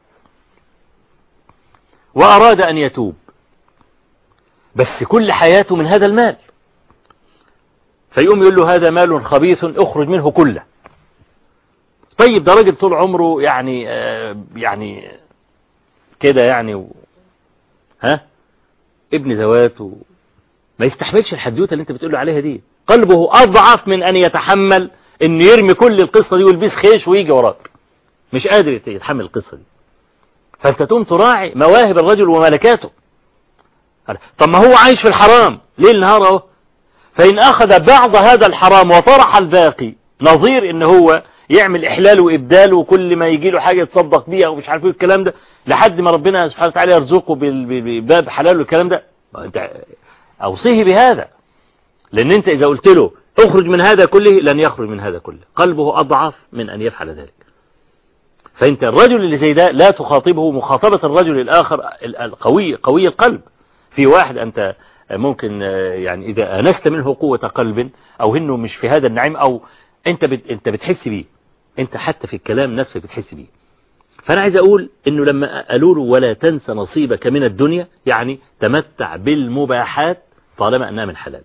واراد ان يتوب بس كل حياته من هذا المال فيقوم يقول له هذا مال خبيث اخرج منه كله طيب ده راجل طول عمره يعني آه يعني كده يعني و... ها ابن زوات و... ما يستحملش الحدوته اللي انت بتقول له عليها دي قلبه اضعف من ان يتحمل ان يرمي كل القصه دي ويلبس خيش ويجي وراك مش قادر يتحمل القصه دي فانت تقوم تراعي مواهب الرجل وملكاته طب ما هو عايش في الحرام ليل نهار اهو فان اخذ بعض هذا الحرام وطرح الباقي نظير ان هو يعمل احلال وابدال وكل ما يجي له حاجه يتصدق بيها ومش عارف ايه الكلام ده لحد ما ربنا سبحانه وتعالى يرزقه بباب حلال والكلام ده انت اوصيه بهذا لان انت اذا قلت له اخرج من هذا كله لن يخرج من هذا كله قلبه اضعف من ان يفعل ذلك فانت الرجل اللي زي ده لا تخاطبه مخاطبة الرجل الاخر القوي قوي القلب في واحد انت ممكن يعني اذا انست منه قوة قلب او انه مش في هذا النعيم او انت بت انت بتحس بيه انت حتى في الكلام نفسك بتحس بيه فانا عايز اقول انه لما قالوا له ولا تنسى نصيبك من الدنيا يعني تمتع بالمباحات طالما أنها من حلال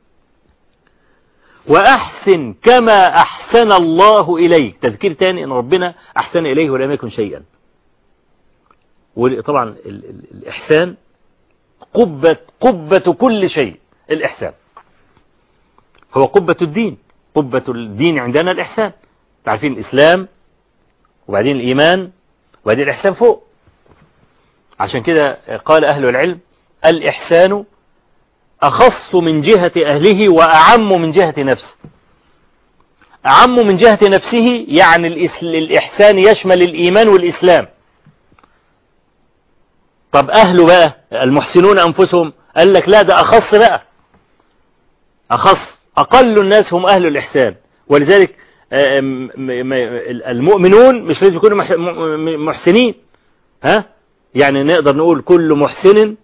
وأحسن كما أحسن الله إليك تذكير تاني أن ربنا أحسن إليه ولم يكن شيئا وطبعا ال- ال- الإحسان قبة, قبة كل شيء الإحسان هو قبة الدين قبة الدين عندنا الإحسان تعرفين الإسلام وبعدين الإيمان وبعدين الإحسان فوق عشان كده قال أهل العلم الإحسان أخص من جهة أهله وأعم من جهة نفسه أعم من جهة نفسه يعني الإس- الإحسان يشمل الإيمان والإسلام طب أهله بقى المحسنون أنفسهم قال لك لا ده أخص بقى أخص أقل الناس هم أهل الإحسان ولذلك آه، م- م- المؤمنون مش لازم يكونوا مح- م- محسنين ها يعني نقدر نقول كل محسن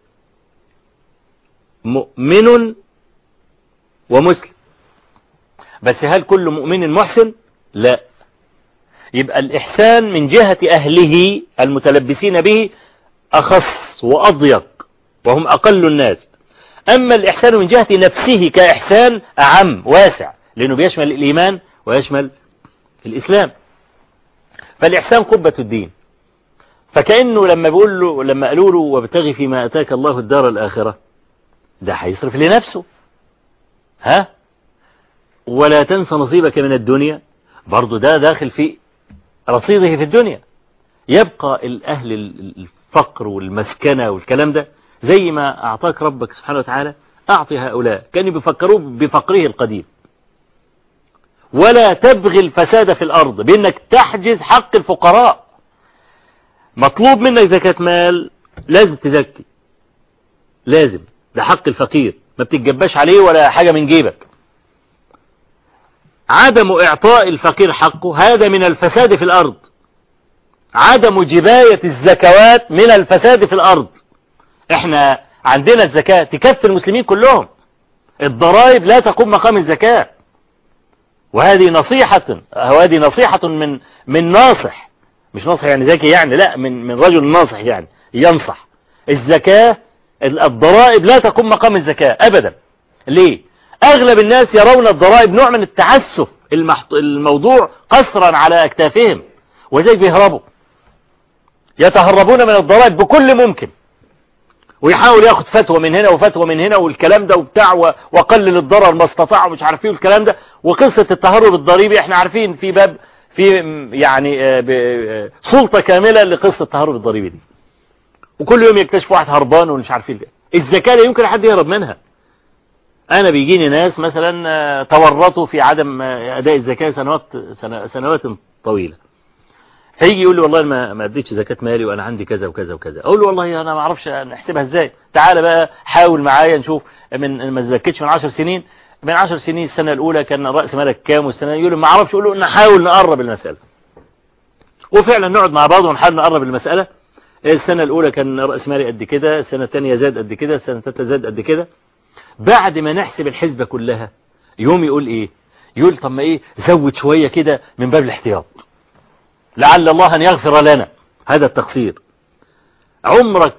مؤمن ومسلم بس هل كل مؤمن محسن لا يبقى الإحسان من جهة أهله المتلبسين به أخص وأضيق وهم أقل الناس أما الإحسان من جهة نفسه كإحسان أعم واسع لأنه بيشمل الإيمان ويشمل الإسلام فالإحسان قبة الدين فكأنه لما بيقول له لما قالوا له وابتغي فيما أتاك الله الدار الآخرة ده هيصرف لنفسه ها ولا تنسى نصيبك من الدنيا برضو ده داخل في رصيده في الدنيا يبقى الأهل الفقر والمسكنة والكلام ده زي ما أعطاك ربك سبحانه وتعالى أعطي هؤلاء كانوا بيفكروا بفقره القديم ولا تبغي الفساد في الأرض بأنك تحجز حق الفقراء مطلوب منك زكاة مال لازم تزكي لازم ده حق الفقير ما بتتجباش عليه ولا حاجة من جيبك عدم إعطاء الفقير حقه هذا من الفساد في الأرض عدم جباية الزكوات من الفساد في الأرض احنا عندنا الزكاة تكفي المسلمين كلهم الضرائب لا تقوم مقام الزكاة وهذه نصيحة وهذه نصيحة من من ناصح مش ناصح يعني ذكي يعني لا من من رجل ناصح يعني ينصح الزكاة الضرائب لا تقوم مقام الزكاة أبدا ليه أغلب الناس يرون الضرائب نوع من التعسف المحط... الموضوع قصرا على أكتافهم وذلك بيهربوا يتهربون من الضرائب بكل ممكن ويحاول ياخد فتوى من هنا وفتوى من هنا والكلام ده وبتاع وقلل الضرر ما استطاع ومش عارف ايه والكلام ده وقصة التهرب الضريبي احنا عارفين في باب في يعني سلطة كاملة لقصة التهرب الضريبي دي وكل يوم يكتشف واحد هربان ومش عارف ايه الزكاة لا يمكن حد يهرب منها انا بيجيني ناس مثلا تورطوا في عدم اداء الزكاة سنوات سنوات طويلة فيجي يقول لي والله ما ما اديتش زكاة مالي وانا عندي كذا وكذا وكذا اقول له والله انا ما اعرفش نحسبها ازاي تعالى بقى حاول معايا نشوف من ما زكيتش من 10 سنين من 10 سنين السنة الاولى كان راس مالك كام والسنة يقول ما اعرفش اقول له نحاول نقرب المسألة وفعلا نقعد مع بعض ونحاول نقرب المسألة السنة الاولى كان راس مالي قد كده السنة الثانية زاد قد كده السنة الثالثة زاد قد كده بعد ما نحسب الحسبة كلها يوم يقول ايه يقول طب ما ايه زود شوية كده من باب الاحتياط لعل الله أن يغفر لنا هذا التقصير عمرك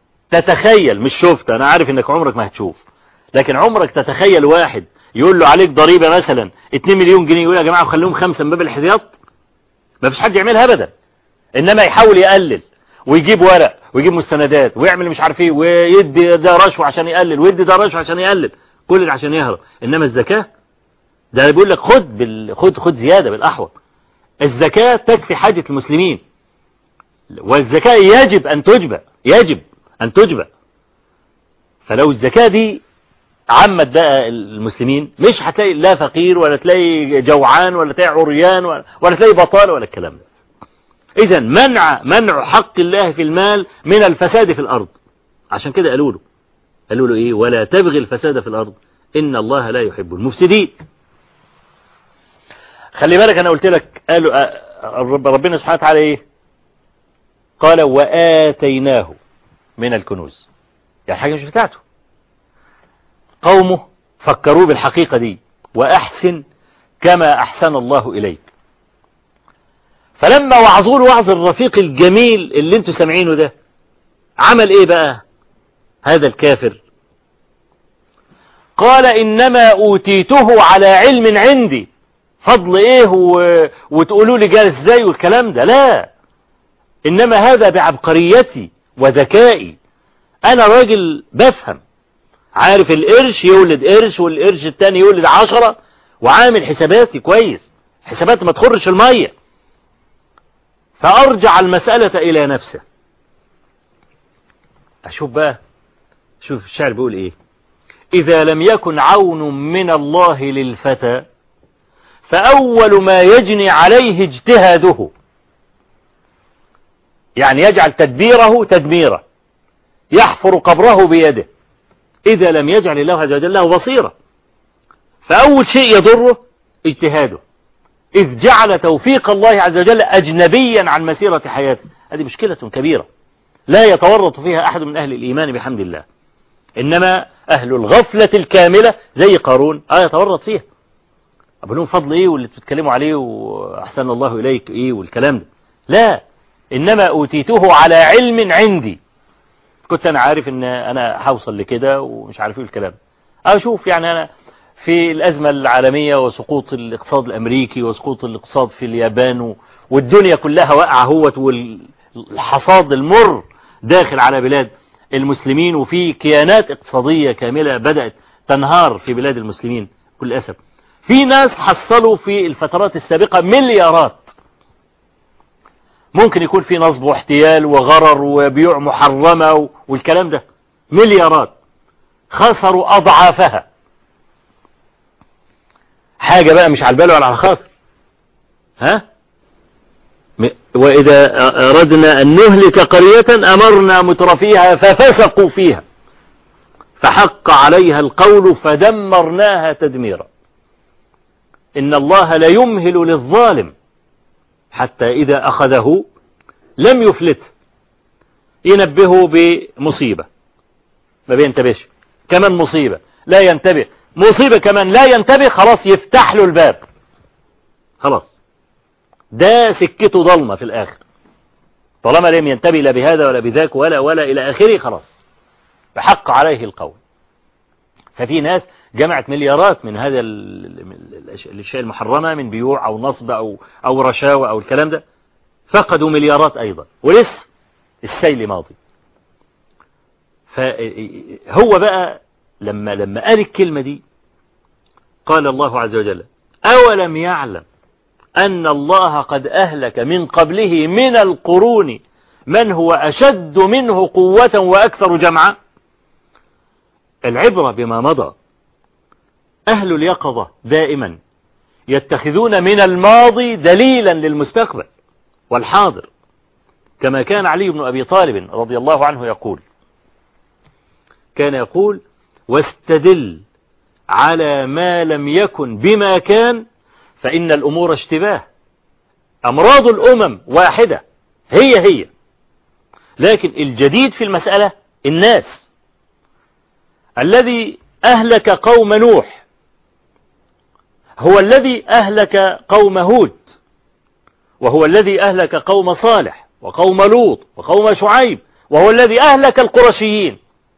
تتخيل مش شفت أنا عارف أنك عمرك ما هتشوف لكن عمرك تتخيل واحد يقول له عليك ضريبة مثلا 2 مليون جنيه يقول يا جماعة خليهم خمسة من باب الاحتياط ما فيش حد يعملها أبدا إنما يحاول يقلل ويجيب ورق ويجيب مستندات ويعمل مش عارف ايه ويدي ده رشوة عشان يقلل ويدي ده رشوة عشان يقلل كل ده عشان يهرب إنما الزكاة ده بيقول لك خد بال... خد خد زيادة بالأحوط الزكاة تكفي حاجة المسلمين والزكاة يجب أن تجبى يجب أن تجبى فلو الزكاة دي عمت بقى المسلمين مش هتلاقي لا فقير ولا تلاقي جوعان ولا تلاقي عريان ولا, ولا تلاقي بطال ولا الكلام ده إذا منع منع حق الله في المال من الفساد في الأرض عشان كده قالوا له قالوا له إيه ولا تبغي الفساد في الأرض إن الله لا يحب المفسدين خلي بالك انا قلت لك قالوا ربنا سبحانه وتعالى ايه قال وآتيناه من الكنوز يعني حاجة مش بتاعته قومه فكروا بالحقيقة دي وأحسن كما أحسن الله إليك فلما وعظوا له وعظ الرفيق الجميل اللي انتوا سامعينه ده عمل ايه بقى هذا الكافر قال إنما أوتيته على علم عندي فضل إيه و... وتقولوا لي جال إزاي والكلام ده لا إنما هذا بعبقريتي وذكائي أنا راجل بفهم عارف القرش يولد قرش والقرش التاني يولد عشرة وعامل حساباتي كويس حساباتي ما تخرش المية فأرجع المسألة إلى نفسه أشوف بقى شوف الشعر بيقول إيه إذا لم يكن عون من الله للفتى فأول ما يجني عليه اجتهاده يعني يجعل تدبيره تدميره يحفر قبره بيده إذا لم يجعل الله عز وجل له بصيرة فأول شيء يضره اجتهاده إذ جعل توفيق الله عز وجل أجنبيا عن مسيرة حياته هذه مشكلة كبيرة لا يتورط فيها أحد من أهل الإيمان بحمد الله إنما أهل الغفلة الكاملة زي قارون آه يتورط فيها أبو لهم فضل إيه واللي بتتكلموا عليه وأحسن الله إليك إيه والكلام ده لا إنما أوتيته على علم عندي كنت أنا عارف إن أنا هوصل لكده ومش عارف إيه الكلام أشوف يعني أنا في الأزمة العالمية وسقوط الاقتصاد الأمريكي وسقوط الاقتصاد في اليابان والدنيا كلها واقعة هوت والحصاد المر داخل على بلاد المسلمين وفي كيانات اقتصادية كاملة بدأت تنهار في بلاد المسلمين كل أسف في ناس حصلوا في الفترات السابقة مليارات ممكن يكون في نصب واحتيال وغرر وبيوع محرمة والكلام ده مليارات خسروا أضعافها حاجة بقى مش على البال ولا على الخاطر ها وإذا أردنا أن نهلك قرية أمرنا مترفيها ففسقوا فيها فحق عليها القول فدمرناها تدميرا إن الله لا يمهل للظالم حتى إذا أخذه لم يفلته ينبهه بمصيبة ما بينتبهش كمان مصيبة لا ينتبه مصيبة كمان لا ينتبه خلاص يفتح له الباب خلاص ده سكته ضلمة في الآخر طالما لم ينتبه لا بهذا ولا بذاك ولا ولا إلى آخره خلاص فحق عليه القول ففي ناس جمعت مليارات من هذا الاشياء المحرمة من بيوع أو نصب أو, أو رشاوى أو الكلام ده فقدوا مليارات أيضا ولسه السيل ماضي فهو بقى لما لما قال الكلمة دي قال الله عز وجل أولم يعلم أن الله قد أهلك من قبله من القرون من هو أشد منه قوة وأكثر جمعا العبرة بما مضى أهل اليقظة دائما يتخذون من الماضي دليلا للمستقبل والحاضر كما كان علي بن أبي طالب رضي الله عنه يقول كان يقول واستدل على ما لم يكن بما كان فإن الأمور اشتباه أمراض الأمم واحدة هي هي لكن الجديد في المسألة الناس الذي أهلك قوم نوح هو الذي أهلك قوم هود وهو الذي أهلك قوم صالح وقوم لوط وقوم شعيب وهو الذي أهلك القرشيين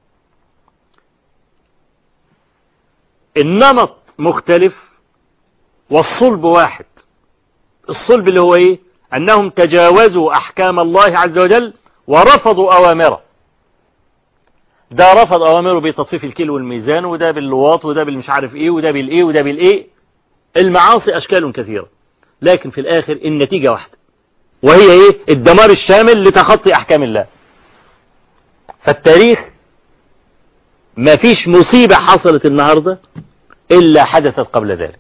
النمط مختلف والصلب واحد الصلب اللي هو ايه انهم تجاوزوا احكام الله عز وجل ورفضوا اوامره ده رفض اوامره بتطفيف الكيل والميزان وده باللواط وده بالمش عارف ايه وده بالايه وده بالايه المعاصي اشكال كثيرة لكن في الاخر النتيجة واحدة وهي ايه الدمار الشامل لتخطي احكام الله فالتاريخ ما فيش مصيبة حصلت النهاردة إلا حدثت قبل ذلك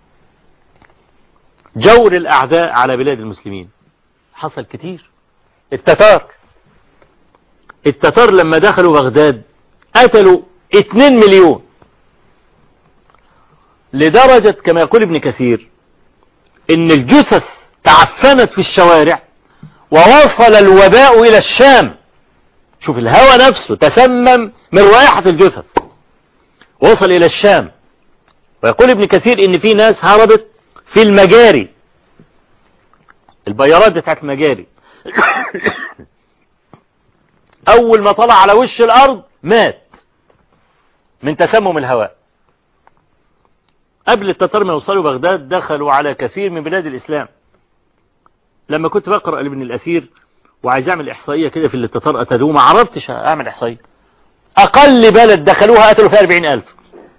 جور الأعداء على بلاد المسلمين حصل كتير التتار التتار لما دخلوا بغداد قتلوا 2 مليون لدرجة كما يقول ابن كثير ان الجثث تعفنت في الشوارع ووصل الوباء الى الشام شوف الهوى نفسه تسمم من رائحة الجثث وصل إلى الشام ويقول ابن كثير إن في ناس هربت في المجاري البيارات بتاعت المجاري أول ما طلع على وش الأرض مات من تسمم الهواء قبل التتار ما يوصلوا بغداد دخلوا على كثير من بلاد الإسلام لما كنت بقرأ لابن الأثير وعايز أعمل إحصائية كده في اللي التتار قتلوه ما عرفتش أعمل إحصائية أقل بلد دخلوها قتلوا فيها 40 ألف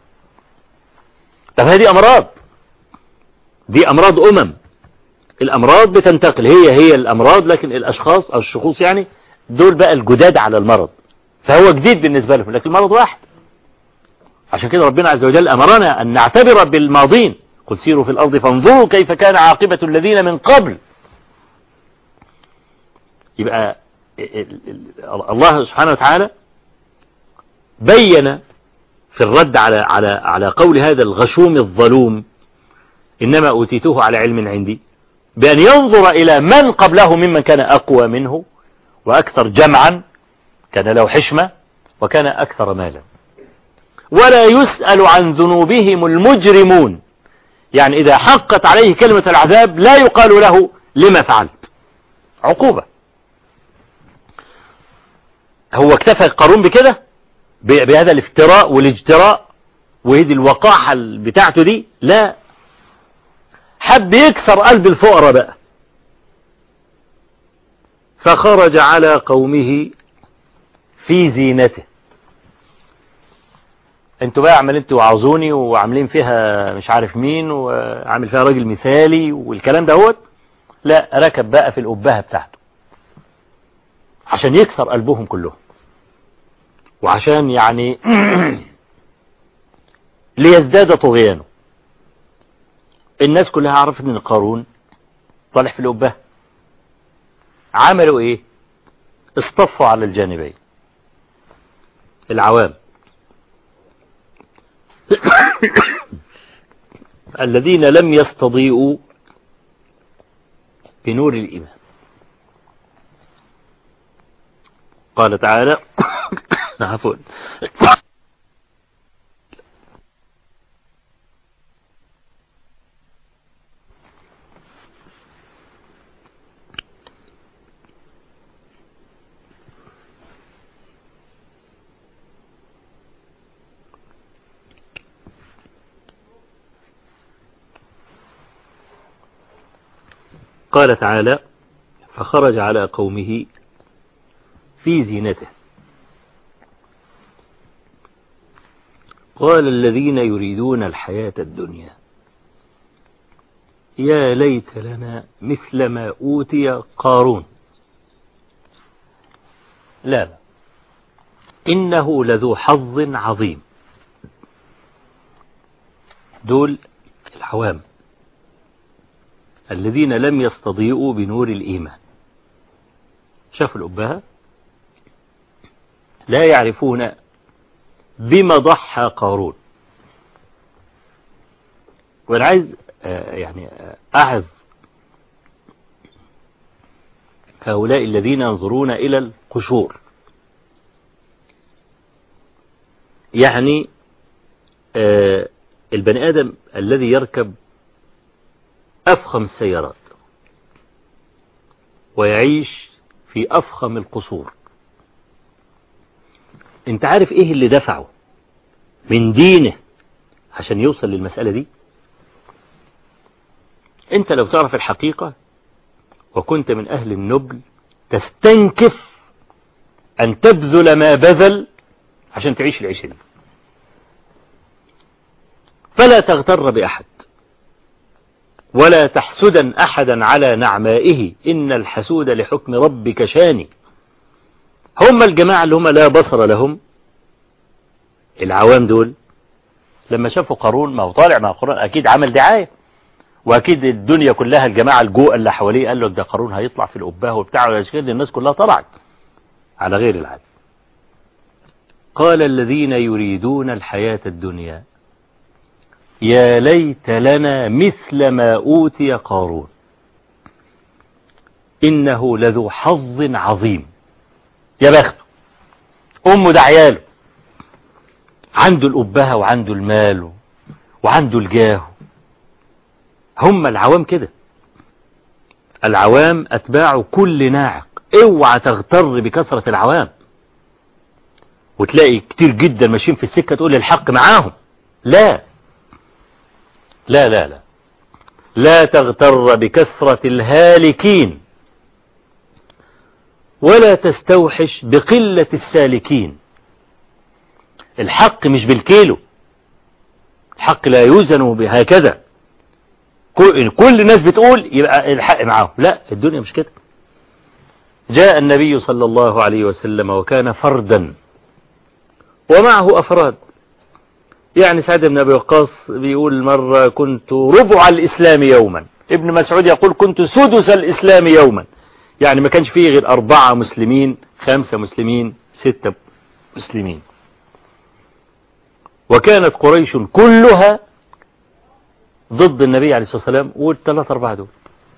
طب هذه أمراض دي أمراض أمم الأمراض بتنتقل هي هي الأمراض لكن الأشخاص أو الشخوص يعني دول بقى الجداد على المرض فهو جديد بالنسبة لهم لكن المرض واحد عشان كده ربنا عز وجل أمرنا أن نعتبر بالماضين قل سيروا في الأرض فانظروا كيف كان عاقبة الذين من قبل يبقى الله سبحانه وتعالى بين في الرد على على على قول هذا الغشوم الظلوم إنما أوتيته على علم عندي بأن ينظر إلى من قبله ممن كان أقوى منه وأكثر جمعا كان له حشمة وكان أكثر مالا ولا يسأل عن ذنوبهم المجرمون يعني إذا حقت عليه كلمة العذاب لا يقال له لما فعلت عقوبة هو اكتفى قارون بكده بهذا الافتراء والاجتراء وهذه الوقاحة بتاعته دي لا حب يكسر قلب الفقراء بقى فخرج على قومه في زينته انتوا بقى عمالين توعظوني وعاملين فيها مش عارف مين وعامل فيها راجل مثالي والكلام دوت لا ركب بقى في الأبهة بتاعته عشان يكسر قلبهم كلهم وعشان يعني ليزداد طغيانه الناس كلها عرفت ان قارون طالع في الأبهة عملوا ايه اصطفوا على الجانبين العوام الذين لم يستضيئوا بنور الإيمان قال تعالى عفوا قال تعالى فخرج على قومه في زينته قال الذين يريدون الحياة الدنيا يا ليت لنا مثل ما أوتي قارون لا لا إنه لذو حظ عظيم دول العوام الذين لم يستضيئوا بنور الإيمان شافوا الأبهة لا يعرفون بما ضحى قارون وأنا عايز يعني أعظ هؤلاء الذين ينظرون إلى القشور يعني البني آدم الذي يركب أفخم السيارات ويعيش في أفخم القصور انت عارف ايه اللي دفعه من دينه عشان يوصل للمسألة دي انت لو تعرف الحقيقة وكنت من أهل النبل تستنكف أن تبذل ما بذل عشان تعيش العيشة دي فلا تغتر بأحد ولا تحسدا أحدا على نعمائه إن الحسود لحكم ربك شاني هم الجماعة اللي هم لا بصر لهم العوام دول لما شافوا قارون ما هو طالع مع قارون أكيد عمل دعاية وأكيد الدنيا كلها الجماعة الجوء اللي حواليه قال له ده قارون هيطلع في الأباه وبتاع والأشكال الناس كلها طلعت على غير العادة قال الذين يريدون الحياة الدنيا يا ليت لنا مثل ما أوتي قارون إنه لذو حظ عظيم يا بخته أمه ده عياله عنده الأبهة وعنده المال وعنده الجاه هم العوام كده العوام أتباع كل ناعق اوعى تغتر بكثرة العوام وتلاقي كتير جدا ماشيين في السكة تقول الحق معاهم لا لا لا لا لا تغتر بكثرة الهالكين ولا تستوحش بقلة السالكين الحق مش بالكيلو الحق لا يوزن بهكذا كل الناس بتقول يبقى الحق معاهم لا الدنيا مش كده جاء النبي صلى الله عليه وسلم وكان فردا ومعه أفراد يعني سعد بن أبي وقاص بيقول مرة كنت ربع الإسلام يوما ابن مسعود يقول كنت سدس الإسلام يوما يعني ما كانش فيه غير أربعة مسلمين خمسة مسلمين ستة مسلمين وكانت قريش كلها ضد النبي عليه الصلاة والسلام والثلاثة أربعة دول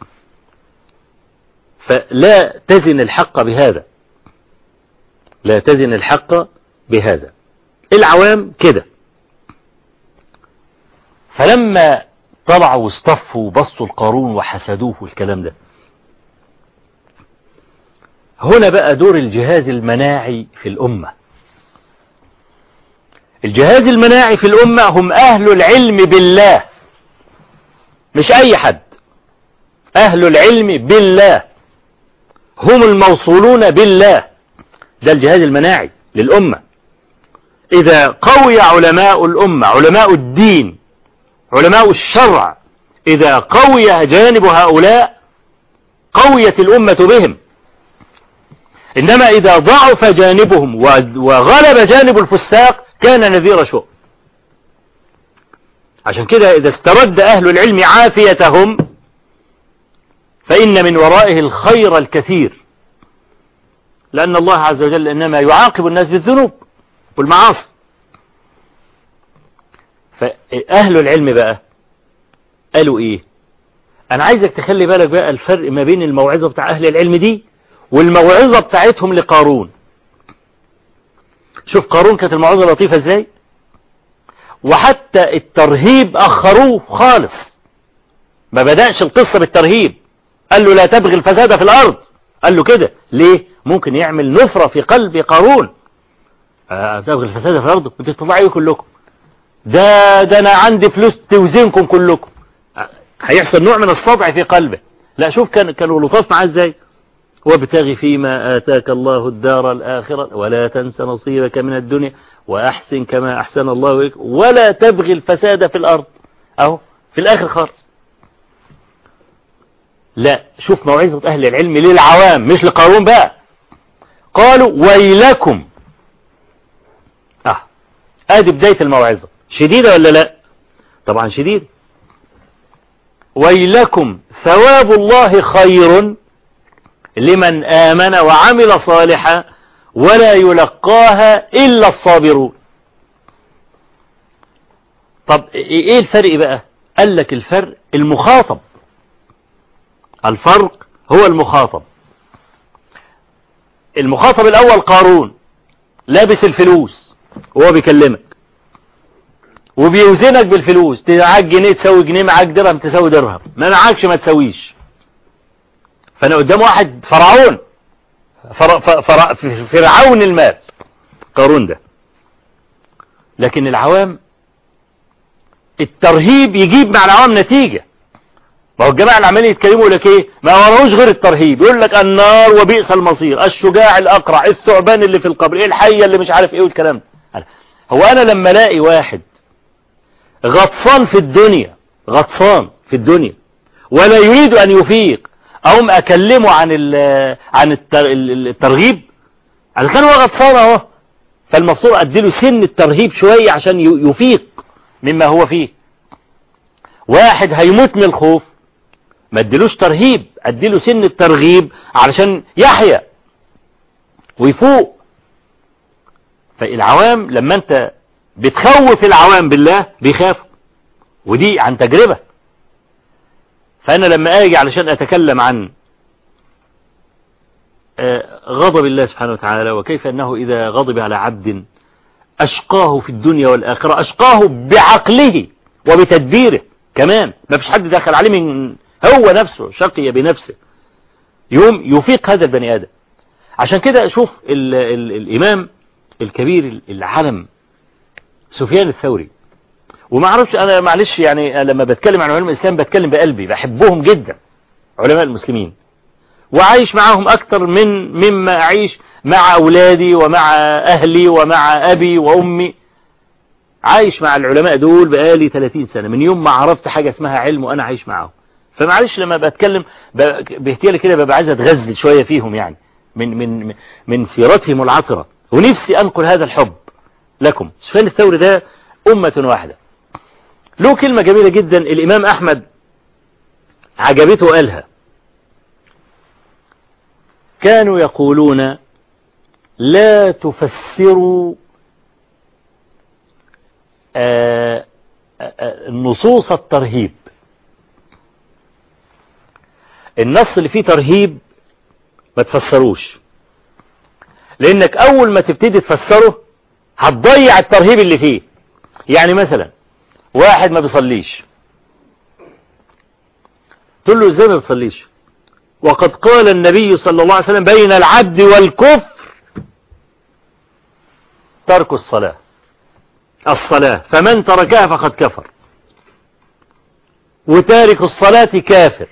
فلا تزن الحق بهذا لا تزن الحق بهذا العوام كده فلما طلعوا واصطفوا وبصوا القارون وحسدوه والكلام ده هنا بقى دور الجهاز المناعي في الأمة الجهاز المناعي في الأمة هم أهل العلم بالله مش أي حد أهل العلم بالله هم الموصولون بالله ده الجهاز المناعي للأمة إذا قوي علماء الأمة علماء الدين علماء الشرع إذا قوي جانب هؤلاء قويت الأمة بهم إنما إذا ضعف جانبهم وغلب جانب الفساق كان نذير شؤم عشان كده إذا استرد أهل العلم عافيتهم فإن من ورائه الخير الكثير لأن الله عز وجل إنما يعاقب الناس بالذنوب والمعاصي فأهل العلم بقى قالوا إيه أنا عايزك تخلي بالك بقى الفرق ما بين الموعظة بتاع أهل العلم دي والموعظة بتاعتهم لقارون شوف قارون كانت الموعظة لطيفة ازاي وحتى الترهيب أخروه خالص ما بدأش القصة بالترهيب قال له لا تبغي الفساد في الأرض قال له كده ليه ممكن يعمل نفرة في قلب قارون آه تبغي الفساد في الأرض بتطلعوا كلكم ده ده أنا عندي فلوس توزنكم كلكم آه هيحصل نوع من الصدع في قلبه لا شوف كان كانوا لطاف معاه ازاي وابتغ فيما آتاك الله الدار الآخرة ولا تنس نصيبك من الدنيا وأحسن كما أحسن الله إليك ولا تبغي الفساد في الأرض أهو في الآخر خالص لا شوف موعظة أهل العلم للعوام مش لقارون بقى قالوا ويلكم أه آدي بداية الموعظة شديدة ولا لا طبعا شديدة ويلكم ثواب الله خير لمن آمن وعمل صالحا ولا يلقاها إلا الصابرون طب إيه الفرق بقى قال لك الفرق المخاطب الفرق هو المخاطب المخاطب الأول قارون لابس الفلوس وهو بيكلمك وبيوزنك بالفلوس معاك جنيه تسوي جنيه معاك درهم تسوي درهم ما معاكش ما تسويش فأنا قدام واحد فرعون فر... فر... فرعون المال قارون ده لكن العوام الترهيب يجيب مع العوام نتيجة ما هو الجماعة اللي عمالين يتكلموا لك ايه ما وراهوش غير الترهيب يقول لك النار وبئس المصير الشجاع الأقرع الثعبان اللي في القبر ايه الحية اللي مش عارف ايه والكلام ده هو انا لما الاقي واحد غطسان في الدنيا غطسان في الدنيا ولا يريد ان يفيق اقوم اكلمه عن عن الترغيب انا كان هو غطسان اهو فالمفروض اديله سن الترهيب شوية عشان يفيق مما هو فيه واحد هيموت من الخوف ما اديلوش ترهيب اديله سن الترغيب علشان يحيا ويفوق فالعوام لما انت بتخوف العوام بالله بيخافوا ودي عن تجربة فأنا لما أجي علشان أتكلم عن غضب الله سبحانه وتعالى وكيف أنه إذا غضب على عبد أشقاه في الدنيا والآخرة أشقاه بعقله وبتدبيره كمان ما فيش حد دخل عليه من هو نفسه شقي بنفسه يوم يفيق هذا البني آدم عشان كده شوف ال ال الإمام الكبير العلم سفيان الثوري وما اعرفش انا معلش يعني لما بتكلم عن علماء الاسلام بتكلم بقلبي بحبهم جدا علماء المسلمين وعايش معاهم اكتر من مما اعيش مع اولادي ومع اهلي ومع ابي وامي عايش مع العلماء دول بقالي 30 سنة من يوم ما عرفت حاجة اسمها علم وانا عايش معاهم فمعلش لما بتكلم باهتيالي كده ببقى عايز اتغزل شوية فيهم يعني من من من سيرتهم العطرة ونفسي انقل هذا الحب لكم سفيان الثوري ده أمة واحدة له كلمة جميلة جدا الإمام أحمد عجبته قالها كانوا يقولون لا تفسروا آه، آه، آه، نصوص الترهيب النص اللي فيه ترهيب ما تفسروش لانك اول ما تبتدي تفسره هتضيع الترهيب اللي فيه يعني مثلا واحد ما بيصليش تقول له ازاي ما بتصليش وقد قال النبي صلى الله عليه وسلم بين العبد والكفر ترك الصلاة الصلاة فمن تركها فقد كفر وتارك الصلاة كافر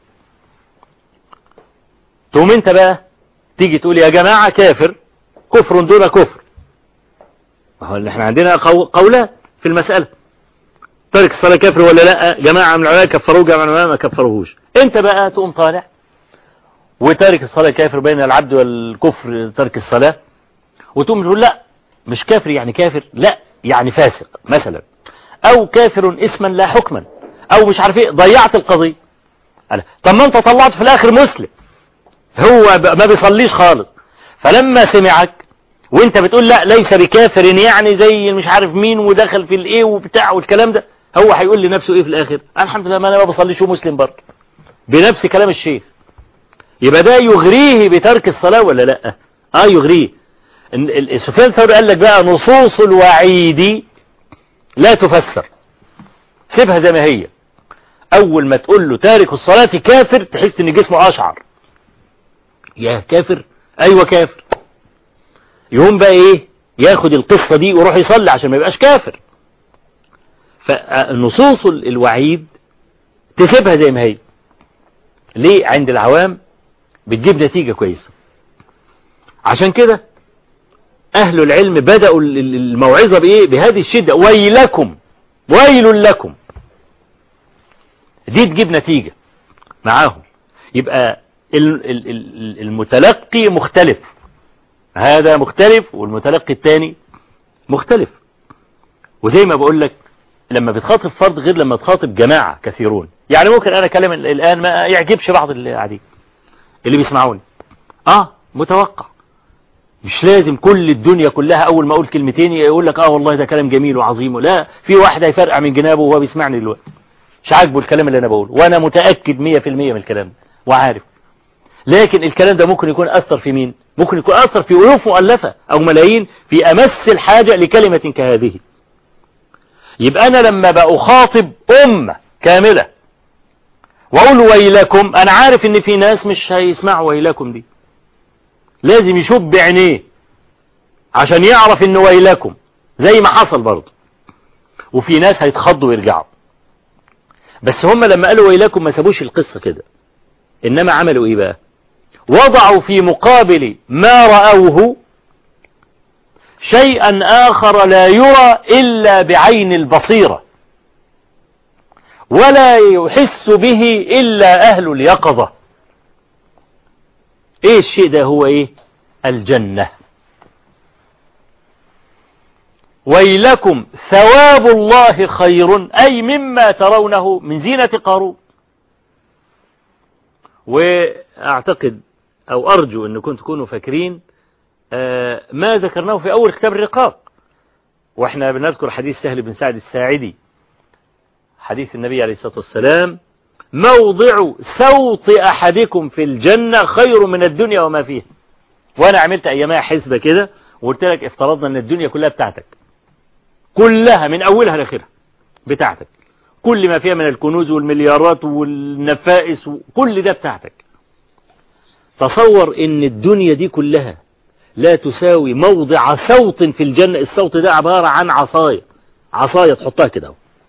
تقوم انت بقى تيجي تقول يا جماعة كافر كفر دون كفر هو احنا عندنا قولان في المسألة تارك الصلاة كافر ولا لا جماعة من العلماء كفروه جماعة من العلماء ما كفروهوش انت بقى تقوم طالع وتارك الصلاة كافر بين العبد والكفر ترك الصلاة وتقوم تقول لا مش كافر يعني كافر لا يعني فاسق مثلا او كافر اسما لا حكما او مش عارف ايه ضيعت القضية طب ما انت طلعت في الاخر مسلم هو ما بيصليش خالص فلما سمعك وانت بتقول لا ليس بكافر يعني زي مش عارف مين ودخل في الايه وبتاع والكلام ده هو هيقول لنفسه ايه في الاخر الحمد لله ما انا ما بصليش ومسلم برضه بنفس كلام الشيخ يبقى ده يغريه بترك الصلاة ولا لا اه يغريه سفيان الثوري قال لك بقى نصوص الوعيد لا تفسر سيبها زي ما هي اول ما تقول له تارك الصلاة كافر تحس ان جسمه اشعر يا كافر ايوه كافر يقوم بقى ايه ياخد القصة دي ويروح يصلي عشان ما يبقاش كافر فنصوص الوعيد تسيبها زي ما هي ليه عند العوام بتجيب نتيجة كويسة عشان كده أهل العلم بدأوا الموعظة بإيه بهذه الشدة ويلكم ويل لكم دي تجيب نتيجة معاهم يبقى المتلقي مختلف هذا مختلف والمتلقي الثاني مختلف وزي ما بقول لك لما بتخاطب فرد غير لما تخاطب جماعة كثيرون يعني ممكن انا اكلم الان ما يعجبش بعض اللي قاعدين اللي بيسمعوني اه متوقع مش لازم كل الدنيا كلها اول ما اقول كلمتين يقول لك اه والله ده كلام جميل وعظيم لا في واحد هيفرقع من جنابه وهو بيسمعني دلوقتي مش عاجبه الكلام اللي انا بقوله وانا متاكد 100% من الكلام ده وعارف لكن الكلام ده ممكن يكون اثر في مين ممكن يكون اثر في الوف مؤلفه او ملايين في امس الحاجه لكلمه كهذه يبقى انا لما بأخاطب امه كامله واقول ويلكم انا عارف ان في ناس مش هيسمعوا ويلكم دي لازم يشوف بعينيه عشان يعرف ان ويلكم زي ما حصل برضه وفي ناس هيتخضوا ويرجعوا بس هم لما قالوا ويلكم ما سابوش القصة كده انما عملوا ايه بقى وضعوا في مقابل ما رأوه شيئا آخر لا يرى إلا بعين البصيرة ولا يحس به إلا أهل اليقظة إيه الشيء ده هو إيه الجنة ويلكم ثواب الله خير أي مما ترونه من زينة قارون وأعتقد أو أرجو أنكم تكونوا فاكرين ما ذكرناه في أول كتاب الرقاق وإحنا بنذكر حديث سهل بن سعد الساعدي حديث النبي عليه الصلاة والسلام موضع سوط أحدكم في الجنة خير من الدنيا وما فيها وأنا عملت أيامها حسبة كده وقلت لك افترضنا أن الدنيا كلها بتاعتك كلها من أولها لآخرها بتاعتك كل ما فيها من الكنوز والمليارات والنفائس كل ده بتاعتك تصور ان الدنيا دي كلها لا تساوي موضع صوت في الجنة الصوت ده عبارة عن عصاية عصاية تحطها كده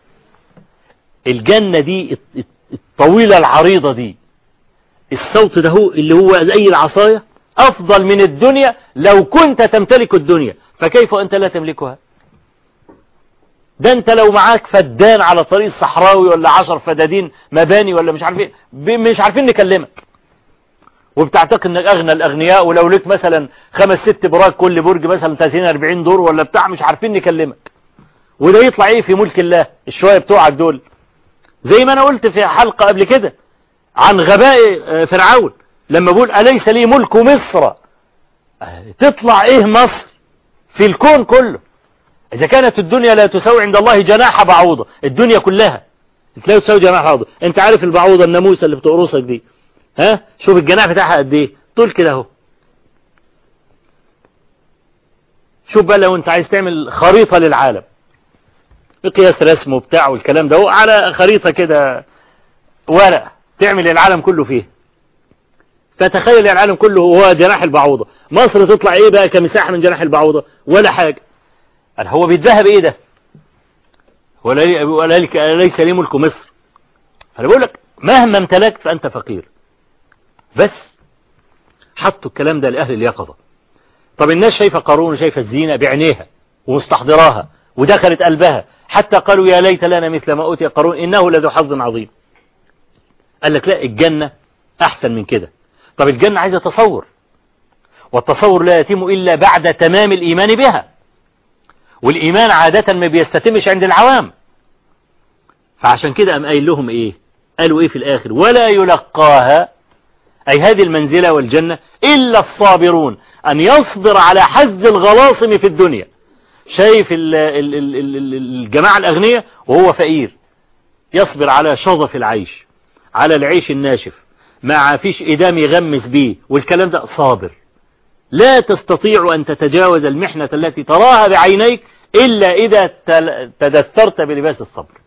الجنة دي الطويلة العريضة دي الصوت ده هو اللي هو زي العصاية أفضل من الدنيا لو كنت تمتلك الدنيا فكيف أنت لا تملكها ده أنت لو معاك فدان على طريق الصحراوي ولا عشر فدادين مباني ولا مش عارفين مش عارفين نكلمك وبتعتقد انك اغنى الاغنياء ولو لك مثلا خمس ست براج كل برج مثلا 30 40 دور ولا بتاع مش عارفين نكلمك وده يطلع ايه في ملك الله الشويه بتوعك دول زي ما انا قلت في حلقه قبل كده عن غباء فرعون لما بقول أليس لي ملك مصر تطلع ايه مصر في الكون كله اذا كانت الدنيا لا تساوي عند الله جناح بعوضة الدنيا كلها لا تساوي جناح بعوضة انت عارف البعوضة الناموسة اللي بتقرصك دي ها شوف الجناح بتاعها قد ايه طول كده اهو شوف بقى لو انت عايز تعمل خريطة للعالم بقياس رسم وبتاع والكلام ده على خريطة كده ورقة تعمل العالم كله فيه فتخيل العالم كله هو جناح البعوضة مصر تطلع ايه بقى كمساحة من جناح البعوضة ولا حاجة قال هو بيتذهب ايه ده ولا ليس لي ملك مصر فانا بقول لك مهما امتلكت فانت فقير بس حطوا الكلام ده لأهل اليقظة طب الناس شايفة قارون وشايفة الزينة بعينيها ومستحضراها ودخلت قلبها حتى قالوا يا ليت لنا مثل ما أوتي قارون إنه لذو حظ عظيم قال لك لا الجنة أحسن من كده طب الجنة عايزة تصور والتصور لا يتم إلا بعد تمام الإيمان بها والإيمان عادة ما بيستتمش عند العوام فعشان كده أم قايل لهم إيه قالوا إيه في الآخر ولا يلقاها أي هذه المنزلة والجنة إلا الصابرون أن يصبر على حز الغلاصم في الدنيا شايف الجماعة الأغنياء وهو فقير يصبر على شظف العيش على العيش الناشف ما فيش إدام يغمس بيه والكلام ده صابر لا تستطيع أن تتجاوز المحنة التي تراها بعينيك إلا إذا تدثرت بلباس الصبر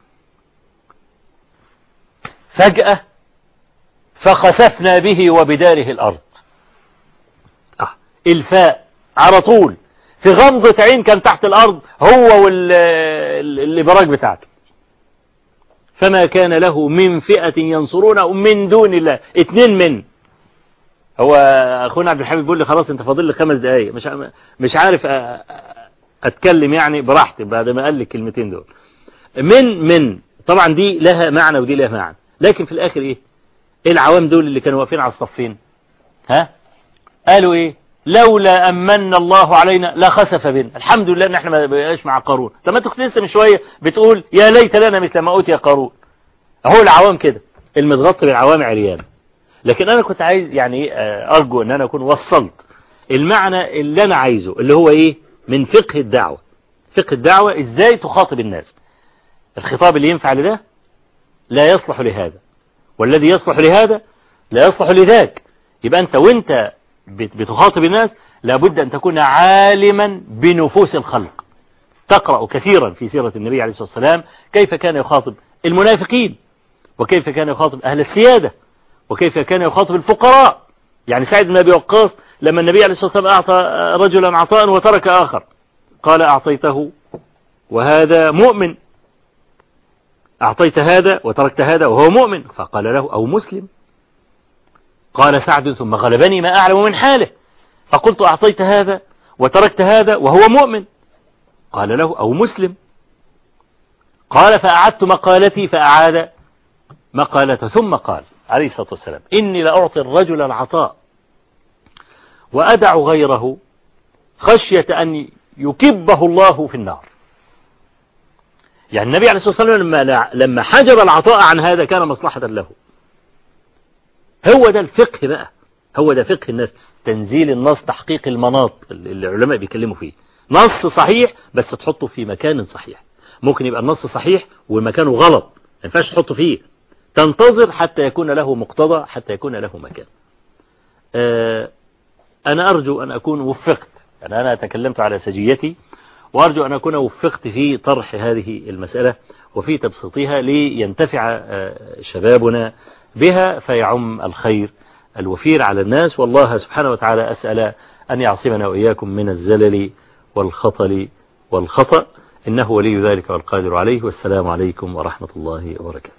فجأة فخسفنا به وبداره الأرض آه. الفاء على طول في غمضة عين كان تحت الأرض هو والإبراج بتاعته فما كان له من فئة ينصرونه من دون الله اتنين من هو أخونا عبد الحميد بيقول لي خلاص انت فاضل لي خمس دقايق مش مش عارف أتكلم يعني براحتي بعد ما قال لي الكلمتين دول من من طبعا دي لها معنى ودي لها معنى لكن في الآخر إيه ايه العوام دول اللي كانوا واقفين على الصفين ها قالوا ايه لولا امن الله علينا لخسف بنا الحمد لله ان احنا ما بقاش مع قارون طب ما انت كنت لسه من شويه بتقول يا ليت لنا مثل ما اوتي قارون اهو العوام كده المتغطي بالعوام عريان لكن انا كنت عايز يعني ارجو ان انا اكون وصلت المعنى اللي انا عايزه اللي هو ايه من فقه الدعوه فقه الدعوه ازاي تخاطب الناس الخطاب اللي ينفع لده لا يصلح لهذا والذي يصلح لهذا لا يصلح لذاك يبقى أنت وانت بتخاطب الناس لابد أن تكون عالما بنفوس الخلق تقرأ كثيرا في سيرة النبي عليه الصلاة والسلام كيف كان يخاطب المنافقين وكيف كان يخاطب أهل السيادة وكيف كان يخاطب الفقراء يعني سعيد بن أبي وقاص لما النبي عليه الصلاة والسلام أعطى رجلا عطاء وترك آخر قال أعطيته وهذا مؤمن أعطيت هذا وتركت هذا وهو مؤمن فقال له أو مسلم قال سعد ثم غلبني ما أعلم من حاله فقلت أعطيت هذا وتركت هذا وهو مؤمن قال له أو مسلم قال فأعدت مقالتي فأعاد مقالته ثم قال عليه الصلاة والسلام إني لأعطي الرجل العطاء وأدع غيره خشية أن يكبه الله في النار يعني النبي عليه الصلاة والسلام لما, لما حجب العطاء عن هذا كان مصلحة له هو ده الفقه بقى هو ده فقه الناس تنزيل النص تحقيق المناط اللي العلماء بيكلموا فيه نص صحيح بس تحطه في مكان صحيح ممكن يبقى النص صحيح ومكانه غلط ما ينفعش تحطه فيه تنتظر حتى يكون له مقتضى حتى يكون له مكان آه أنا أرجو أن أكون وفقت يعني أنا تكلمت على سجيتي وأرجو أن أكون وفقت في طرح هذه المسألة وفي تبسيطها لينتفع شبابنا بها فيعم الخير الوفير على الناس والله سبحانه وتعالى أسأل أن يعصمنا وإياكم من الزلل والخطل والخطأ إنه ولي ذلك والقادر عليه والسلام عليكم ورحمة الله وبركاته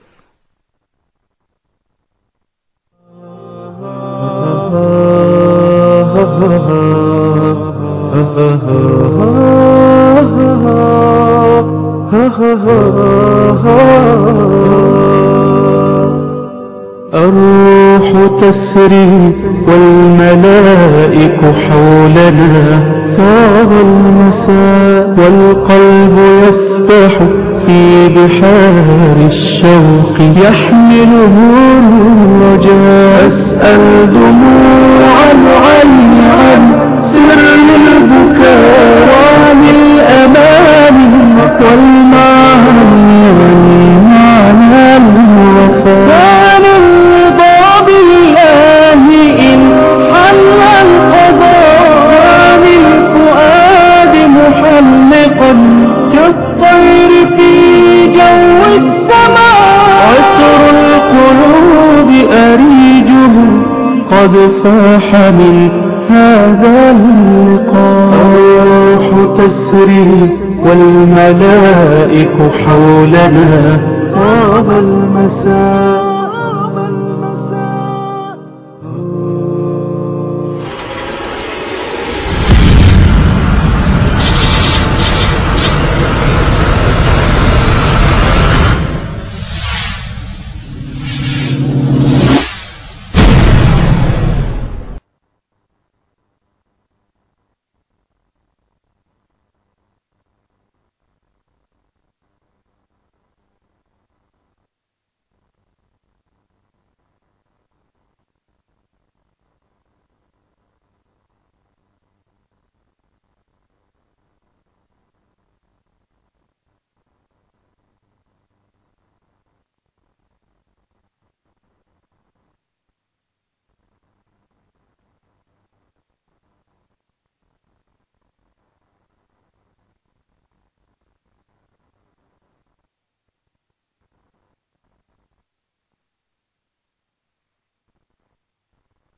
الروح تسري والملائك حولنا طاب المساء والقلب يسبح في بحار الشوق يحمله الرجاء أسأل دموع العين عن سر البكاء وعن الأمان والمعاني والمعنى الوفاء كان الرضا بالله إن حل القضاء عن الفؤاد محلقا كالطير في جو السماء عطر القلوب أريجه قد فاح من هذا اللقاء الروح تسري والملائك حولنا طاب المساء